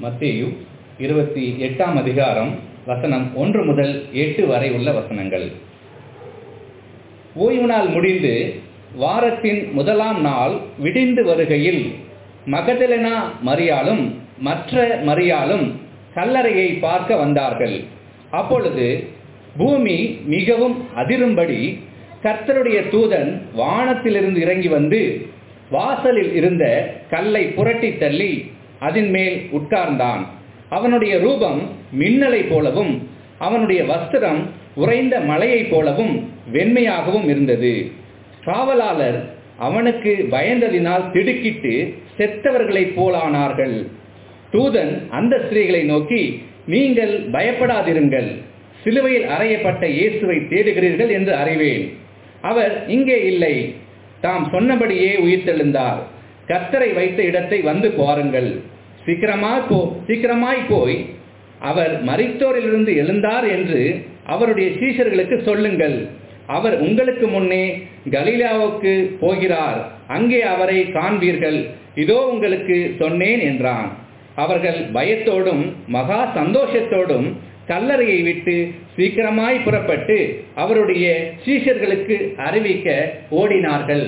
மத்தேயு இருபத்தி எட்டாம் அதிகாரம் வசனம் ஒன்று முதல் எட்டு வரை உள்ள வசனங்கள் ஓய்வு நாள் முடிந்து வாரத்தின் முதலாம் நாள் விடிந்து வருகையில் மகதலனா மரியாளும் மற்ற மரியாளும் கல்லறையை பார்க்க வந்தார்கள் அப்பொழுது பூமி மிகவும் அதிரும்படி கர்த்தருடைய தூதன் வானத்திலிருந்து இறங்கி வந்து வாசலில் இருந்த கல்லை புரட்டி தள்ளி அதன் மேல் உட்கார்ந்தான் அவனுடைய ரூபம் மின்னலை போலவும் அவனுடைய வஸ்திரம் உறைந்த மலையைப் போலவும் வெண்மையாகவும் இருந்தது காவலாளர் அவனுக்கு பயந்ததினால் திடுக்கிட்டு செத்தவர்களைப் போலானார்கள் தூதன் அந்த ஸ்திரீகளை நோக்கி நீங்கள் பயப்படாதிருங்கள் சிலுவையில் அறையப்பட்ட இயேசுவை தேடுகிறீர்கள் என்று அறிவேன் அவர் இங்கே இல்லை தாம் சொன்னபடியே உயிர்த்தெழுந்தார் கத்தரை வைத்த இடத்தை வந்து பாருங்கள் சீக்கிரமாய் போ சீக்கிரமாய் போய் அவர் மரித்தோரிலிருந்து எழுந்தார் என்று அவருடைய சீஷர்களுக்கு சொல்லுங்கள் அவர் உங்களுக்கு முன்னே கலீலாவுக்கு போகிறார் அங்கே அவரை காண்பீர்கள் இதோ உங்களுக்கு சொன்னேன் என்றான் அவர்கள் பயத்தோடும் மகா சந்தோஷத்தோடும் கல்லறையை விட்டு சீக்கிரமாய் புறப்பட்டு அவருடைய சீஷர்களுக்கு அறிவிக்க ஓடினார்கள்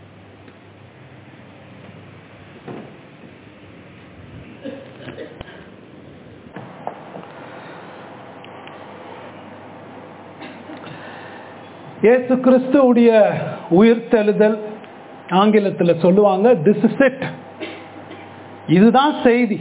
இயேசு கிறிஸ்துவுடைய உயிர்த்தெழுதல் ஆங்கிலத்தில் சொல்லுவாங்க திஸ் இஸ் இட் இதுதான் செய்தி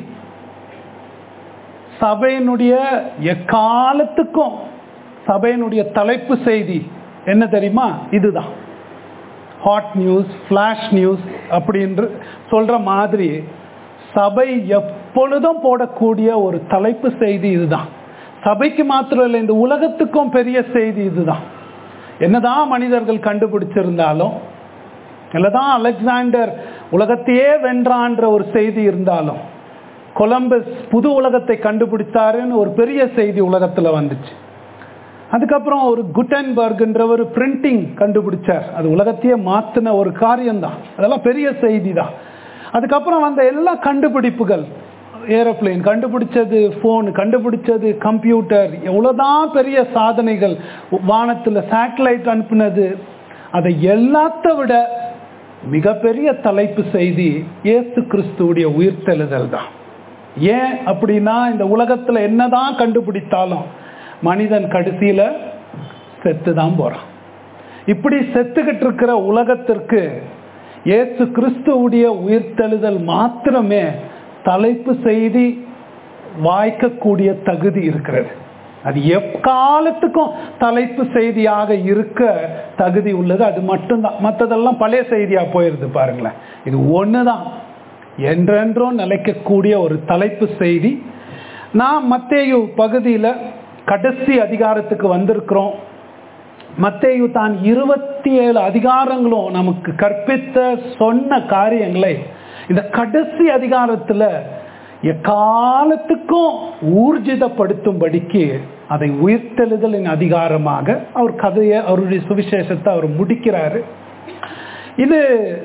சபையினுடைய எக்காலத்துக்கும் சபையினுடைய தலைப்பு செய்தி என்ன தெரியுமா இதுதான் ஹாட் நியூஸ் ஃப்ளாஷ் நியூஸ் அப்படின்று சொல்ற மாதிரி சபை எப்பொழுதும் போடக்கூடிய ஒரு தலைப்பு செய்தி இதுதான் சபைக்கு மாத்திரம் இல்லை இந்த உலகத்துக்கும் பெரிய செய்தி இதுதான் என்னதான் மனிதர்கள் கண்டுபிடிச்சிருந்தாலும் என்னதான் அலெக்சாண்டர் உலகத்தையே வென்றான்ற ஒரு செய்தி இருந்தாலும் கொலம்பஸ் புது உலகத்தை கண்டுபிடித்தாருன்னு ஒரு பெரிய செய்தி உலகத்துல வந்துச்சு அதுக்கப்புறம் ஒரு குட்டன்பர்க்ன்ற ஒரு பிரிண்டிங் கண்டுபிடிச்சார் அது உலகத்தையே மாத்தின ஒரு காரியம்தான் அதெல்லாம் பெரிய செய்தி தான் அதுக்கப்புறம் வந்த எல்லா கண்டுபிடிப்புகள் ஏரோப்ளேன் கண்டுபிடிச்சது ஃபோன் கண்டுபிடிச்சது கம்ப்யூட்டர் எவ்வளோதான் பெரிய சாதனைகள் வானத்தில் சேட்டலைட் அனுப்புனது அதை எல்லாத்த விட மிகப்பெரிய தலைப்பு செய்தி இயேசு கிறிஸ்துவுடைய உயிர்த்தெழுதல் தான் ஏன் அப்படின்னா இந்த உலகத்துல என்னதான் கண்டுபிடித்தாலும் மனிதன் கடைசியில செத்து தான் போறான் இப்படி செத்துக்கிட்டு இருக்கிற உலகத்திற்கு இயேசு கிறிஸ்துவுடைய உயிர்த்தெழுதல் மாத்திரமே தலைப்பு செய்தி வாய்க்கக்கூடிய தகுதி இருக்கிறது அது எக்காலத்துக்கும் தலைப்பு செய்தியாக இருக்க தகுதி உள்ளது அது மட்டும்தான் மற்றதெல்லாம் பழைய செய்தியா போயிருது பாருங்களேன் இது ஒண்ணுதான் என்றென்றும் நிலைக்கக்கூடிய ஒரு தலைப்பு செய்தி நான் மத்தேயு பகுதியில் கடைசி அதிகாரத்துக்கு வந்திருக்கிறோம் மத்தேயு தான் இருபத்தி ஏழு அதிகாரங்களும் நமக்கு கற்பித்த சொன்ன காரியங்களை இந்த கடைசி அதிகாரத்தில் எக்காலத்துக்கும் ஊர்ஜிதப்படுத்தும்படிக்கு அதை உயிர்த்தெழுதலின் அதிகாரமாக அவர் கதையை அவருடைய சுவிசேஷத்தை அவர் முடிக்கிறாரு இது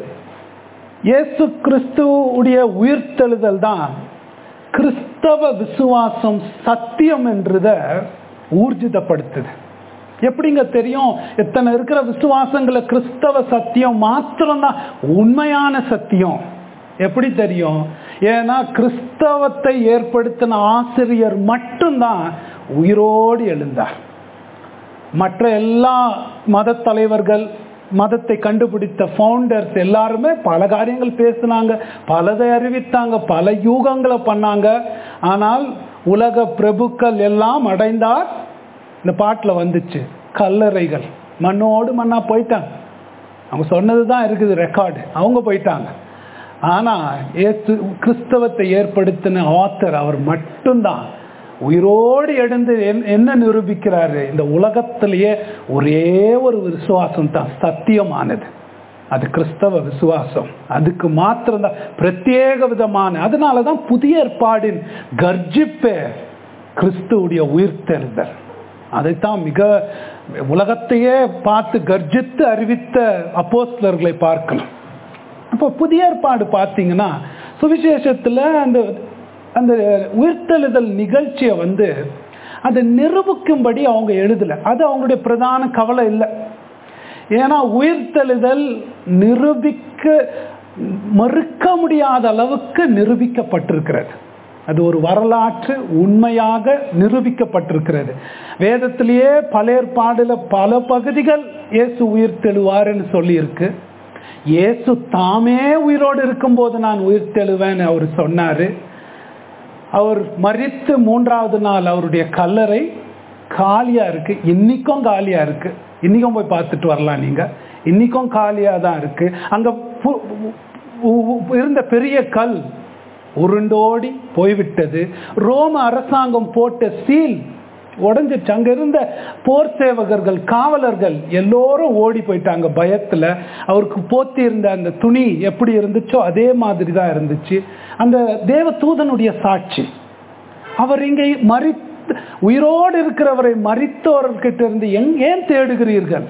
இயேசு கிறிஸ்துவுடைய உயிர்த்தெழுதல் தான் கிறிஸ்தவ விசுவாசம் சத்தியம் என்றத ஊர்ஜிதப்படுத்துது எப்படிங்க தெரியும் எத்தனை இருக்கிற விசுவாசங்களை கிறிஸ்தவ சத்தியம் மாத்திரம்தான் உண்மையான சத்தியம் எப்படி தெரியும் ஏன்னா கிறிஸ்தவத்தை ஏற்படுத்தின ஆசிரியர் மட்டும்தான் உயிரோடு எழுந்தார் மற்ற எல்லா மத தலைவர்கள் மதத்தை கண்டுபிடித்த ஃபவுண்டர்ஸ் எல்லாருமே பல காரியங்கள் பேசினாங்க பலதை அறிவித்தாங்க பல யூகங்களை பண்ணாங்க ஆனால் உலக பிரபுக்கள் எல்லாம் அடைந்தார் இந்த பாட்டில் வந்துச்சு கல்லறைகள் மண்ணோடு மண்ணா போயிட்டாங்க அவங்க சொன்னது தான் இருக்குது ரெக்கார்டு அவங்க போயிட்டாங்க ஆனால் ஏசு கிறிஸ்தவத்தை ஏற்படுத்தின ஆத்தர் அவர் மட்டும்தான் உயிரோடு எழுந்து என்ன நிரூபிக்கிறாரு இந்த உலகத்திலேயே ஒரே ஒரு விசுவாசம் தான் சத்தியமானது அது கிறிஸ்தவ விசுவாசம் அதுக்கு மாத்திரம்தான் பிரத்யேக விதமான அதனால தான் புதிய ஏற்பாடின் கர்ஜிப்பே கிறிஸ்துவுடைய உயிர்த்தெழுதல் அதைத்தான் மிக உலகத்தையே பார்த்து கர்ஜித்து அறிவித்த அப்போஸ்லர்களை பார்க்கலாம் அப்போ புதிய ஏற்பாடு பார்த்தீங்கன்னா சுவிசேஷத்தில் அந்த அந்த உயிர்த்தெழுதல் நிகழ்ச்சியை வந்து அதை நிரூபிக்கும்படி அவங்க எழுதலை அது அவங்களுடைய பிரதான கவலை இல்லை ஏன்னா உயிர்த்தெழுதல் நிரூபிக்க மறுக்க முடியாத அளவுக்கு நிரூபிக்கப்பட்டிருக்கிறது அது ஒரு வரலாற்று உண்மையாக நிரூபிக்கப்பட்டிருக்கிறது வேதத்திலேயே பல ஏற்பாடுல பல பகுதிகள் இயேசு உயிர் தெழுவாருன்னு சொல்லியிருக்கு இயேசு தாமே உயிரோடு இருக்கும்போது நான் உயிர் தெழுவேன்னு அவர் சொன்னாரு அவர் மறித்து மூன்றாவது நாள் அவருடைய கல்லறை காலியா இருக்கு இன்னைக்கும் காலியா இருக்கு இன்னைக்கும் போய் பார்த்துட்டு வரலாம் நீங்க இன்னைக்கும் காலியா தான் இருக்கு அங்க பு- உ- உ- இருந்த பெரிய கல் உருண்டோடி போய்விட்டது ரோம அரசாங்கம் போட்ட சீல் உடஞ்சிச்சு அங்க இருந்த போர் சேவகர்கள் காவலர்கள் எல்லோரும் ஓடி போயிட்டாங்க பயத்துல அவருக்கு போத்தி இருந்த அந்த துணி எப்படி இருந்துச்சோ அதே மாதிரி தான் இருந்துச்சு அந்த தேவ தூதனுடைய சாட்சி அவர் இங்கே மறி உயிரோடு இருக்கிறவரை மறித்தவர்கிட்ட இருந்து எங் ஏன் தேடுகிறீர்கள்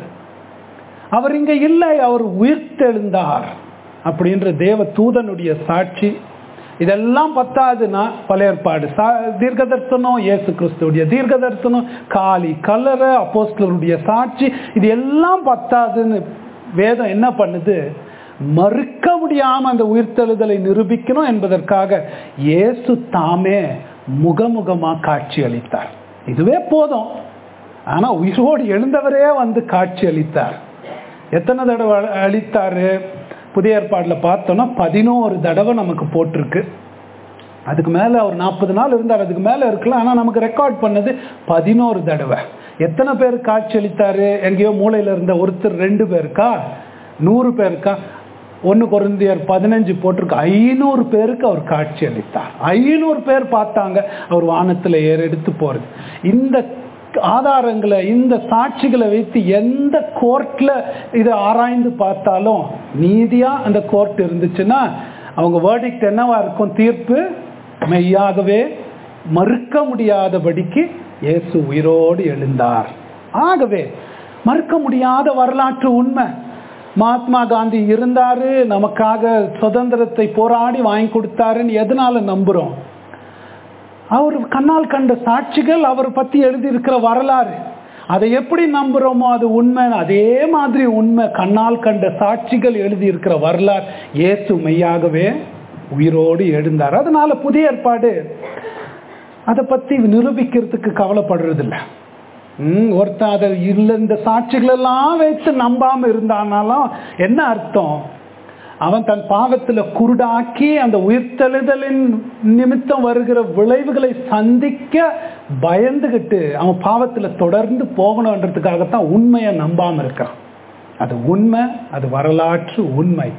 அவர் இங்க இல்லை அவர் உயிர்த்தெழுந்தார் அப்படின்ற தேவ தூதனுடைய சாட்சி இதெல்லாம் பத்தாதுன்னா பழைய ஏற்பாடு சா- தீர்க்க தரிசனம் இயேசு கிறிஸ்துடைய தீர்க்க தரிசனம் காளி கல்லற அப்போஸ்தலருடைய சாட்சி இது எல்லாம் பத்தாதுன்னு வேதம் என்ன பண்ணுது மறுக்க முடியாம அந்த உயிர்த்தெழுதலை நிரூபிக்கணும் என்பதற்காக இயேசு தாமே முகமுகமா காட்சி அளித்தார் இதுவே போதும் ஆனா உயிரோடு எழுந்தவரே வந்து காட்சி அளித்தார் எத்தனை தடவை அ- அளித்தாரு புதிய ஏற்பாடுல பார்த்தோம்னா பதினோரு தடவை நமக்கு போட்டிருக்கு அதுக்கு மேல அவர் நாற்பது நாள் இருந்தார் அதுக்கு மேல இருக்கலாம் ஆனா நமக்கு ரெக்கார்ட் பண்ணது பதினோரு தடவை எத்தனை பேர் காட்சி அளித்தாரு எங்கேயோ மூலையில இருந்த ஒருத்தர் ரெண்டு பேருக்கா நூறு பேருக்கா ஒன்னு குருந்தியர் பதினஞ்சு போட்டிருக்கு ஐநூறு பேருக்கு அவர் காட்சி அளித்தார் ஐநூறு பேர் பார்த்தாங்க அவர் வானத்துல ஏறெடுத்து போறது இந்த ஆதாரங்களை இந்த சாட்சிகளை வைத்து எந்த கோர்ட்ல இதை ஆராய்ந்து பார்த்தாலும் நீதியா அந்த கோர்ட் இருந்துச்சுன்னா அவங்க வேர்டிக்ட் என்னவா இருக்கும் தீர்ப்பு மெய்யாகவே மறுக்க முடியாதபடிக்கு இயேசு உயிரோடு எழுந்தார் ஆகவே மறுக்க முடியாத வரலாற்று உண்மை மகாத்மா காந்தி இருந்தாரு நமக்காக சுதந்திரத்தை போராடி வாங்கி கொடுத்தாருன்னு எதனால நம்புறோம் அவர் கண்ணால் கண்ட சாட்சிகள் அவர் பத்தி எழுதியிருக்கிற வரலாறு அதை எப்படி நம்புறோமோ அது உண்மை அதே மாதிரி உண்மை கண்ணால் கண்ட சாட்சிகள் எழுதியிருக்கிற வரலாறு இயேசு மெய்யாகவே உயிரோடு எழுந்தார் அதனால புதிய ஏற்பாடு அதை பத்தி நிரூபிக்கிறதுக்கு கவலைப்படுறதில்ல ம் ஒருத்தன் அதை இல்லை இந்த சாட்சிகள் எல்லாம் வைத்து நம்பாம இருந்தானாலும் என்ன அர்த்தம் அவன் தன் பாவத்துல குருடாக்கி அந்த உயிர்த்தெழுதலின் நிமித்தம் வருகிற விளைவுகளை சந்திக்க பயந்துகிட்டு அவன் பாவத்துல தொடர்ந்து போகணுன்றதுக்காகத்தான் உண்மையை நம்பாம இருக்கான் அது உண்மை அது வரலாற்று உண்மை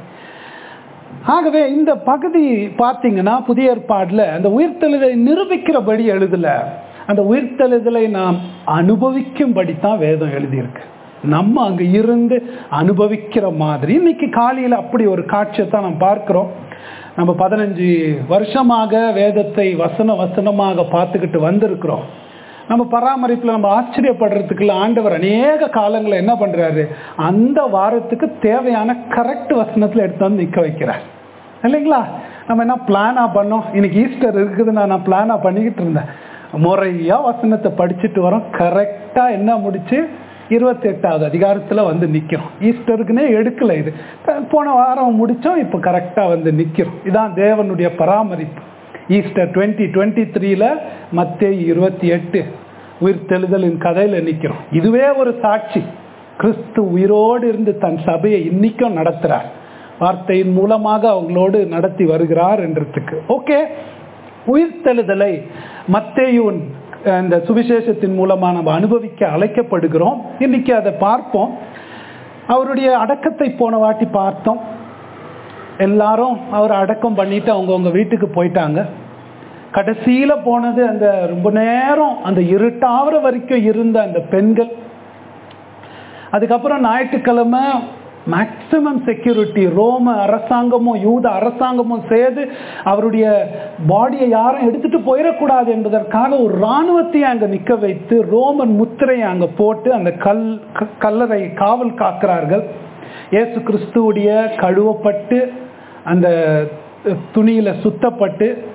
ஆகவே இந்த பகுதி பார்த்தீங்கன்னா புதிய ஏற்பாடுல அந்த உயிர்த்தெழுதலை நிரூபிக்கிறபடி எழுதல அந்த உயிர்த்தெழுதலை நாம் அனுபவிக்கும்படி தான் வேதம் எழுதியிருக்கு நம்ம அங்க இருந்து அனுபவிக்கிற மாதிரி இன்னைக்கு காலையில அப்படி ஒரு காட்சியை தான் நாம் பார்க்கிறோம் நம்ம பதினஞ்சு வருஷமாக வேதத்தை வசன வசனமாக பார்த்துக்கிட்டு வந்திருக்கிறோம் நம்ம பராமரிப்புல நம்ம ஆச்சரியப்படுறதுக்குள்ள ஆண்டவர் அநேக காலங்களை என்ன பண்றாரு அந்த வாரத்துக்கு தேவையான கரெக்ட் வசனத்துல எடுத்து வந்து நிக்க வைக்கிறார் இல்லைங்களா நம்ம என்ன பிளானா பண்ணோம் இன்னைக்கு ஈஸ்டர் இருக்குதுன்னு நான் பிளானா பண்ணிக்கிட்டு இருந்தேன் முறையா வசனத்தை படிச்சுட்டு வரோம் கரெக்டா என்ன முடிச்சு இருபத்தி எட்டாவது அதிகாரத்துல வந்து நிக்கிறோம் ஈஸ்டருக்குன்னே எடுக்கல இது போன வாரம் முடிச்சோம் இப்போ கரெக்டா வந்து நிக்கிறோம் இதான் தேவனுடைய பராமரிப்பு ஈஸ்டர் டுவெண்ட்டி டுவெண்ட்டி த்ரீல மத்திய இருபத்தி எட்டு உயிர் தெளிதலின் கதையில நிக்கிறோம் இதுவே ஒரு சாட்சி கிறிஸ்து உயிரோடு இருந்து தன் சபையை இன்னைக்கும் நடத்துறார் வார்த்தையின் மூலமாக அவங்களோடு நடத்தி வருகிறார் என்றதுக்கு ஓகே உயிர்த்தெழுதலை மத்தேயுன் இந்த சுவிசேஷத்தின் மூலமா நம்ம அனுபவிக்க அழைக்கப்படுகிறோம் இன்னைக்கு அதை பார்ப்போம் அவருடைய அடக்கத்தை போன வாட்டி பார்த்தோம் எல்லாரும் அவர் அடக்கம் பண்ணிட்டு அவங்கவுங்க வீட்டுக்கு போயிட்டாங்க கடைசியில போனது அந்த ரொம்ப நேரம் அந்த இருட்டாவற வரைக்கும் இருந்த அந்த பெண்கள் அதுக்கப்புறம் ஞாயிற்றுக்கிழமை மேக்சிமம் செக்யூரிட்டி ரோம அரசாங்கமும் யூத அரசாங்கமும் சேர்ந்து அவருடைய பாடியை யாரும் எடுத்துட்டு போயிடக்கூடாது என்பதற்காக ஒரு இராணுவத்தையும் அங்க நிக்க வைத்து ரோமன் முத்திரையை அங்க போட்டு அந்த கல் கல்லறை காவல் காக்கிறார்கள் இயேசு கிறிஸ்துவுடைய கழுவப்பட்டு அந்த துணியில சுத்தப்பட்டு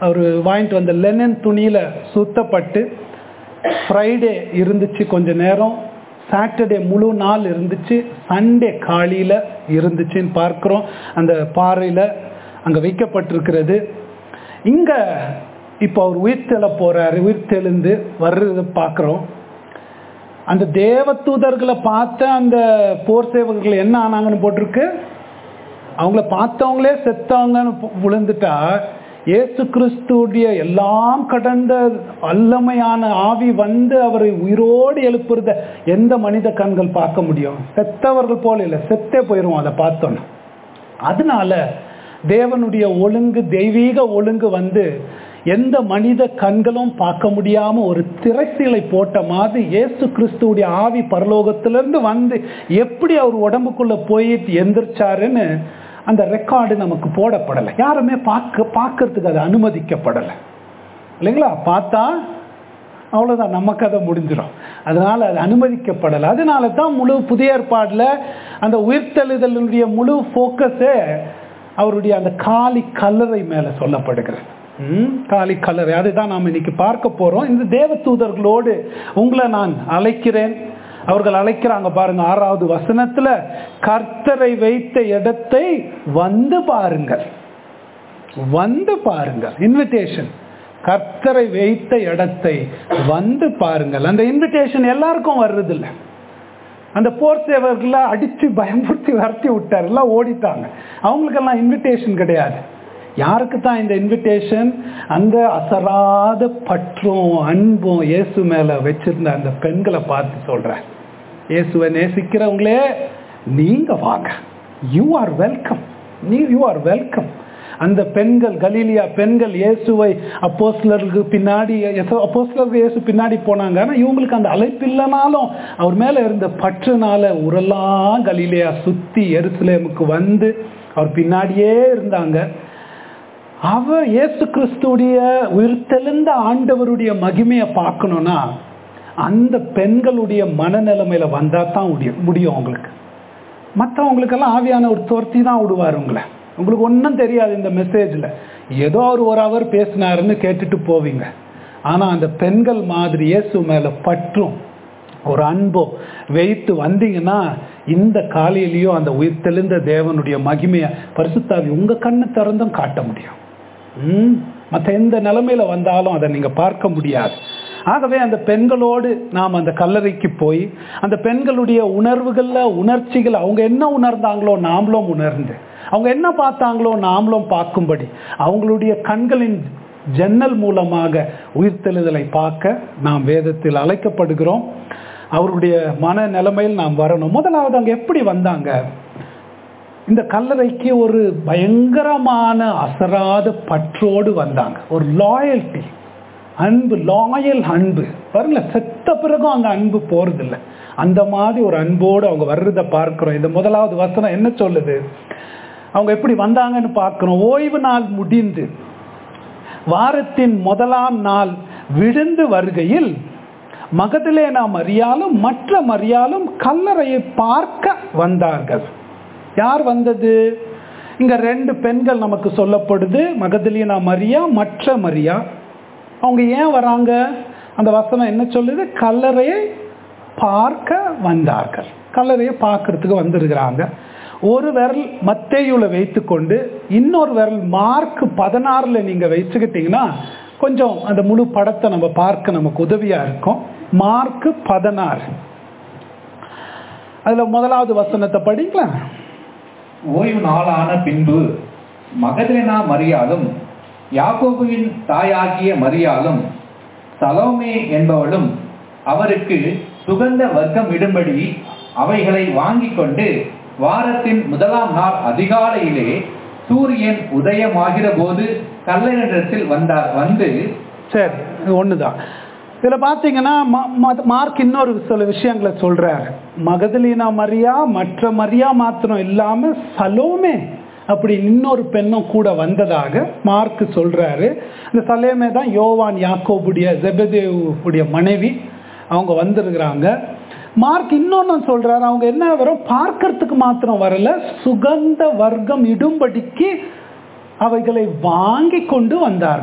அவர் வாங்கிட்டு வந்த லெனன் துணியில் சுத்தப்பட்டு ஃப்ரைடே இருந்துச்சு கொஞ்ச நேரம் சாட்டர்டே முழு நாள் இருந்துச்சு சண்டே காலையில் இருந்துச்சுன்னு பார்க்குறோம் அந்த பாறையில் அங்கே வைக்கப்பட்டிருக்கிறது இங்கே இப்போ அவர் உயிர்த்தெழ போகிறாரு உயிர்த்தெழுந்து வர்றதை பார்க்குறோம் அந்த தேவதூதர்களை பார்த்த அந்த போர் சேவகர்கள் என்ன ஆனாங்கன்னு போட்டிருக்கு அவங்கள பார்த்தவங்களே செத்தவங்கன்னு பு- விழுந்துட்டா இயேசு கிறிஸ்துடைய எல்லாம் கடந்த வல்லமையான ஆவி வந்து அவரை உயிரோடு எழுப்புறத எந்த மனித கண்கள் பார்க்க முடியும் செத்தவர்கள் போல இல்லை செத்தே போயிடுவோம் அதை பார்த்தோன்னு அதனால தேவனுடைய ஒழுங்கு தெய்வீக ஒழுங்கு வந்து எந்த மனித கண்களும் பார்க்க முடியாம ஒரு திரைசீலை போட்ட மாதிரி இயேசு கிறிஸ்துவுடைய ஆவி பரலோகத்திலிருந்து வந்து எப்படி அவர் உடம்புக்குள்ள போய் எந்திரிச்சாருன்னு அந்த ரெக்கார்டு நமக்கு போடப்படலை யாருமே பார்க்க பார்க்கறதுக்கு அது அனுமதிக்கப்படலை இல்லைங்களா பார்த்தா அவ்வளோதான் நம்ம கதை முடிஞ்சிடும் அதனால அது அனுமதிக்கப்படலை அதனால தான் முழு புதிய ஏற்பாடில் அந்த உயிர்த்தெழுதலுடைய முழு ஃபோக்கஸே அவருடைய அந்த காலி கல்லறை மேலே சொல்லப்படுகிறது ம், காலி கல்லறை அதுதான் நாம் இன்னைக்கு பார்க்க போறோம் இந்த தேவ தூதர்களோடு உங்களை நான் அழைக்கிறேன் அவர்கள் அழைக்கிறாங்க பாருங்க ஆறாவது வசனத்துல கர்த்தரை வைத்த இடத்தை வந்து பாருங்கள் வந்து பாருங்கள் இன்விடேஷன் கர்த்தரை வைத்த இடத்தை வந்து பாருங்கள் அந்த இன்விடேஷன் எல்லாருக்கும் வர்றதில்ல அந்த போர் சேவர்களை அடிச்சு பயமுறுத்தி விரட்டி விட்டார் எல்லாம் ஓடிட்டாங்க அவங்களுக்கெல்லாம் இன்விடேஷன் கிடையாது யாருக்கு தான் இந்த இன்விடேஷன் அந்த அசராத பற்றும் அன்பும் இயேசு மேல வச்சிருந்த அந்த பெண்களை பார்த்து சொல்றேன் இயேசுவை நேசிக்கிறவங்களே நீங்க வாங்க யூ ஆர் வெல்கம் நீ யூ ஆர் வெல்கம் அந்த பெண்கள் கலீலியா பெண்கள் இயேசுவை அப்போஸ்லருக்கு பின்னாடி அப்போஸ்லருக்கு இயேசு பின்னாடி போனாங்க ஆனா இவங்களுக்கு அந்த அழைப்பு இல்லைனாலும் அவர் மேல இருந்த பற்றுனால உரெல்லாம் கலீலியா சுத்தி எருசலேமுக்கு வந்து அவர் பின்னாடியே இருந்தாங்க அவர் இயேசு கிறிஸ்துடைய உயிர்த்தெழுந்த ஆண்டவருடைய மகிமையை பார்க்கணும்னா அந்த பெண்களுடைய மனநிலைமையில வந்தா தான் முடியும் முடியும் அவங்களுக்கு மற்றவங்களுக்கெல்லாம் ஆவியான ஒரு துரத்தி தான் விடுவார் உங்களை உங்களுக்கு ஒன்றும் தெரியாது இந்த மெசேஜில் ஏதோ அவர் ஒரு அவர் பேசினாருன்னு கேட்டுட்டு போவீங்க ஆனால் அந்த பெண்கள் மாதிரி இயேசு மேலே பற்றும் ஒரு அன்போ வைத்து வந்தீங்கன்னா இந்த காலையிலையும் அந்த உயிர்த்தெழுந்த தேவனுடைய மகிமையை பரிசுத்தாவி உங்க கண்ணு திறந்தும் காட்ட முடியும் ம் மற்ற எந்த நிலைமையில வந்தாலும் அதை நீங்க பார்க்க முடியாது ஆகவே அந்த பெண்களோடு நாம் அந்த கல்லறைக்கு போய் அந்த பெண்களுடைய உணர்வுகள்ல உணர்ச்சிகள் அவங்க என்ன உணர்ந்தாங்களோ நாமளும் உணர்ந்து அவங்க என்ன பார்த்தாங்களோ நாமளும் பார்க்கும்படி அவங்களுடைய கண்களின் ஜன்னல் மூலமாக உயிர்த்தெழுதலை பார்க்க நாம் வேதத்தில் அழைக்கப்படுகிறோம் அவருடைய மன நிலைமையில் நாம் வரணும் முதலாவது அங்க எப்படி வந்தாங்க இந்த கல்லறைக்கு ஒரு பயங்கரமான அசராத பற்றோடு வந்தாங்க ஒரு லாயல்ட்டி அன்பு லாயல் அன்பு வரல செத்த பிறகும் அந்த அன்பு போறதில்லை அந்த மாதிரி ஒரு அன்போடு அவங்க வர்றதை பார்க்கிறோம் இந்த முதலாவது வசனம் என்ன சொல்லுது அவங்க எப்படி வந்தாங்கன்னு பார்க்கிறோம் ஓய்வு நாள் முடிந்து வாரத்தின் முதலாம் நாள் விழுந்து வருகையில் மகதிலேனா மரியாலும் மற்ற மரியாலும் கல்லறையை பார்க்க வந்தார்கள் யார் வந்தது இங்க ரெண்டு பெண்கள் நமக்கு சொல்லப்படுது மகதலியனா மரியா மற்ற மரியா அவங்க ஏன் வராங்க அந்த வசனம் என்ன சொல்லுது கல்லறையை பார்க்க வந்தார்கள் கல்லறையை பார்க்கறதுக்கு வந்திருக்கிறாங்க ஒரு விரல் மத்தேயுல வைத்துக்கொண்டு இன்னொரு விரல் மார்க் பதினாறுல நீங்க வச்சுக்கிட்டீங்கன்னா கொஞ்சம் அந்த முழு படத்தை நம்ம பார்க்க நமக்கு உதவியா இருக்கும் மார்க் பதினாறு அதுல முதலாவது வசனத்தை படிக்கலாம் ஓய்வு நாளான பின்பு மகதலேனா மரியாளும் யாக்கோபுவின் தாயாகிய மரியாளும் சலோமே என்பவளும் அவருக்கு சுகந்த வர்க்கம் இடும்படி அவைகளை வாங்கிக் கொண்டு வாரத்தின் முதலாம் நாள் அதிகாலையிலே சூரியன் உதயமாகிற போது கல்லறிடத்தில் வந்தார் வந்து சரி இது ஒண்ணுதான் இதுல பாத்தீங்கன்னா ம- ம- மார்க் இன்னொரு சில விஷயங்களை சொல்றாரு மகதலினா மரியா மற்ற மரியா மாத்திரம் இல்லாம சலோமே அப்படி இன்னொரு பெண்ணும் கூட வந்ததாக மார்க் சொல்றாரு இந்த சலேமே தான் யோவான் யாக்கோபுடைய ஜெபதேவுடைய மனைவி அவங்க வந்திருக்கிறாங்க மார்க் இன்னொன்னு சொல்றாரு அவங்க என்ன வெறும் பார்க்கறதுக்கு மாத்திரம் வரல சுகந்த வர்க்கம் இடும்படிக்கு அவைகளை வாங்கி கொண்டு வந்தார்கள்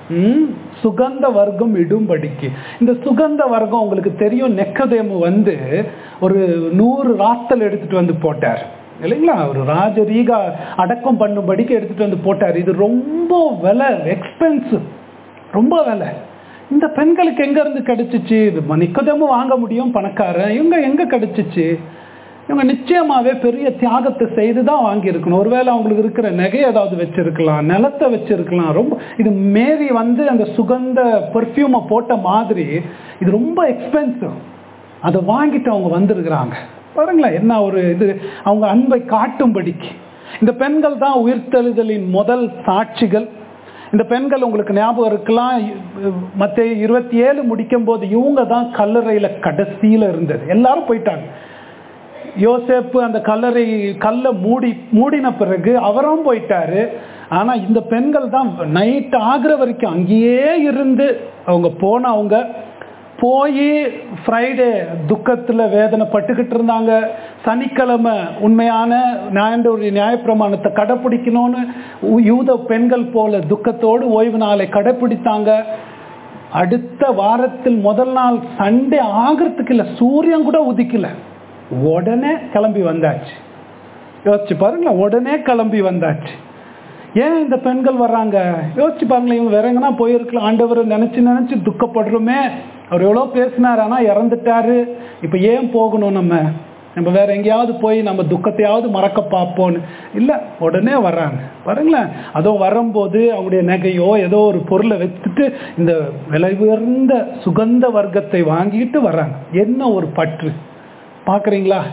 ம், சுகந்த வர்க்கம் இடும்படிக்கு இந்த சுகந்த வர்க்கம் உங்களுக்கு தெரியும் நெக்கதேமு வந்து ஒரு நூறு ராத்தல் எடுத்துட்டு வந்து போட்டார் இல்லைங்களா ஒரு ராஜரீகா அடக்கம் பண்ணும்படிக்கு எடுத்துட்டு வந்து போட்டார் இது ரொம்ப விலை எக்ஸ்பென்சிவ் ரொம்ப விலை இந்த பெண்களுக்கு எங்க இருந்து கிடைச்சிச்சு இது நிக்கதமும் வாங்க முடியும் பணக்காரன் இவங்க எங்க கிடைச்சிச்சு இவங்க நிச்சயமாவே பெரிய தியாகத்தை செய்து தான் வாங்கியிருக்கணும் ஒருவேளை அவங்களுக்கு இருக்கிற நகை ஏதாவது வச்சிருக்கலாம் நிலத்தை வச்சிருக்கலாம் ரொம்ப இது மேரி வந்து அந்த சுகந்த பெர்ஃப்யூமை போட்ட மாதிரி இது ரொம்ப எக்ஸ்பென்சிவ் அதை வாங்கிட்டு அவங்க வந்திருக்கிறாங்க பாருங்களேன் என்ன ஒரு இது அவங்க அன்பை காட்டும்படிக்கு இந்த பெண்கள் தான் உயிர்த்தெழுதலின் முதல் சாட்சிகள் இந்த பெண்கள் உங்களுக்கு ஞாபகம் இருக்கலாம் மற்ற இருபத்தி ஏழு முடிக்கும் போது இவங்க தான் கல்லறையில கடைசியில இருந்தது எல்லாரும் போயிட்டாங்க யோசேப்பு அந்த கல்லறை கல்லை மூடி மூடின பிறகு அவரும் போயிட்டாரு ஆனா இந்த பெண்கள் தான் நைட் ஆகுற வரைக்கும் அங்கேயே இருந்து அவங்க போனவங்க போய் ஃப்ரைடே துக்கத்துல வேதனை பட்டுக்கிட்டு இருந்தாங்க சனிக்கிழமை உண்மையான ஞாயிற்றுடைய நியாயப்பிரமாணத்தை கடைப்பிடிக்கணும்னு உ- யூத பெண்கள் போல துக்கத்தோடு ஓய்வு நாளை கடைப்பிடித்தாங்க அடுத்த வாரத்தில் முதல் நாள் சண்டே ஆகிறதுக்கு இல்லை சூரியன் கூட உதிக்கல உடனே கிளம்பி வந்தாச்சு யோசிச்சு பாருங்களேன் உடனே கிளம்பி வந்தாச்சு ஏன் இந்த பெண்கள் வர்றாங்க யோசிச்சு பாருங்களேன் இவங்க வேற எங்கன்னா போயிருக்கலாம் ஆண்டவரை நினைச்சு நினைச்சு துக்கப்படுறோமே அவர் எவ்வளோ பேசினார் ஆனால் இறந்துட்டாரு இப்போ ஏன் போகணும் நம்ம நம்ம வேற எங்கேயாவது போய் நம்ம துக்கத்தையாவது மறக்க பார்ப்போன்னு இல்லை உடனே வர்றாங்க பாருங்களேன் அதோ வரும்போது அவங்களுடைய நகையோ ஏதோ ஒரு பொருளை வச்சுட்டு இந்த விலை உயர்ந்த சுகந்த வர்க்கத்தை வாங்கிட்டு வர்றாங்க என்ன ஒரு பற்று பார்க்குறீங்களா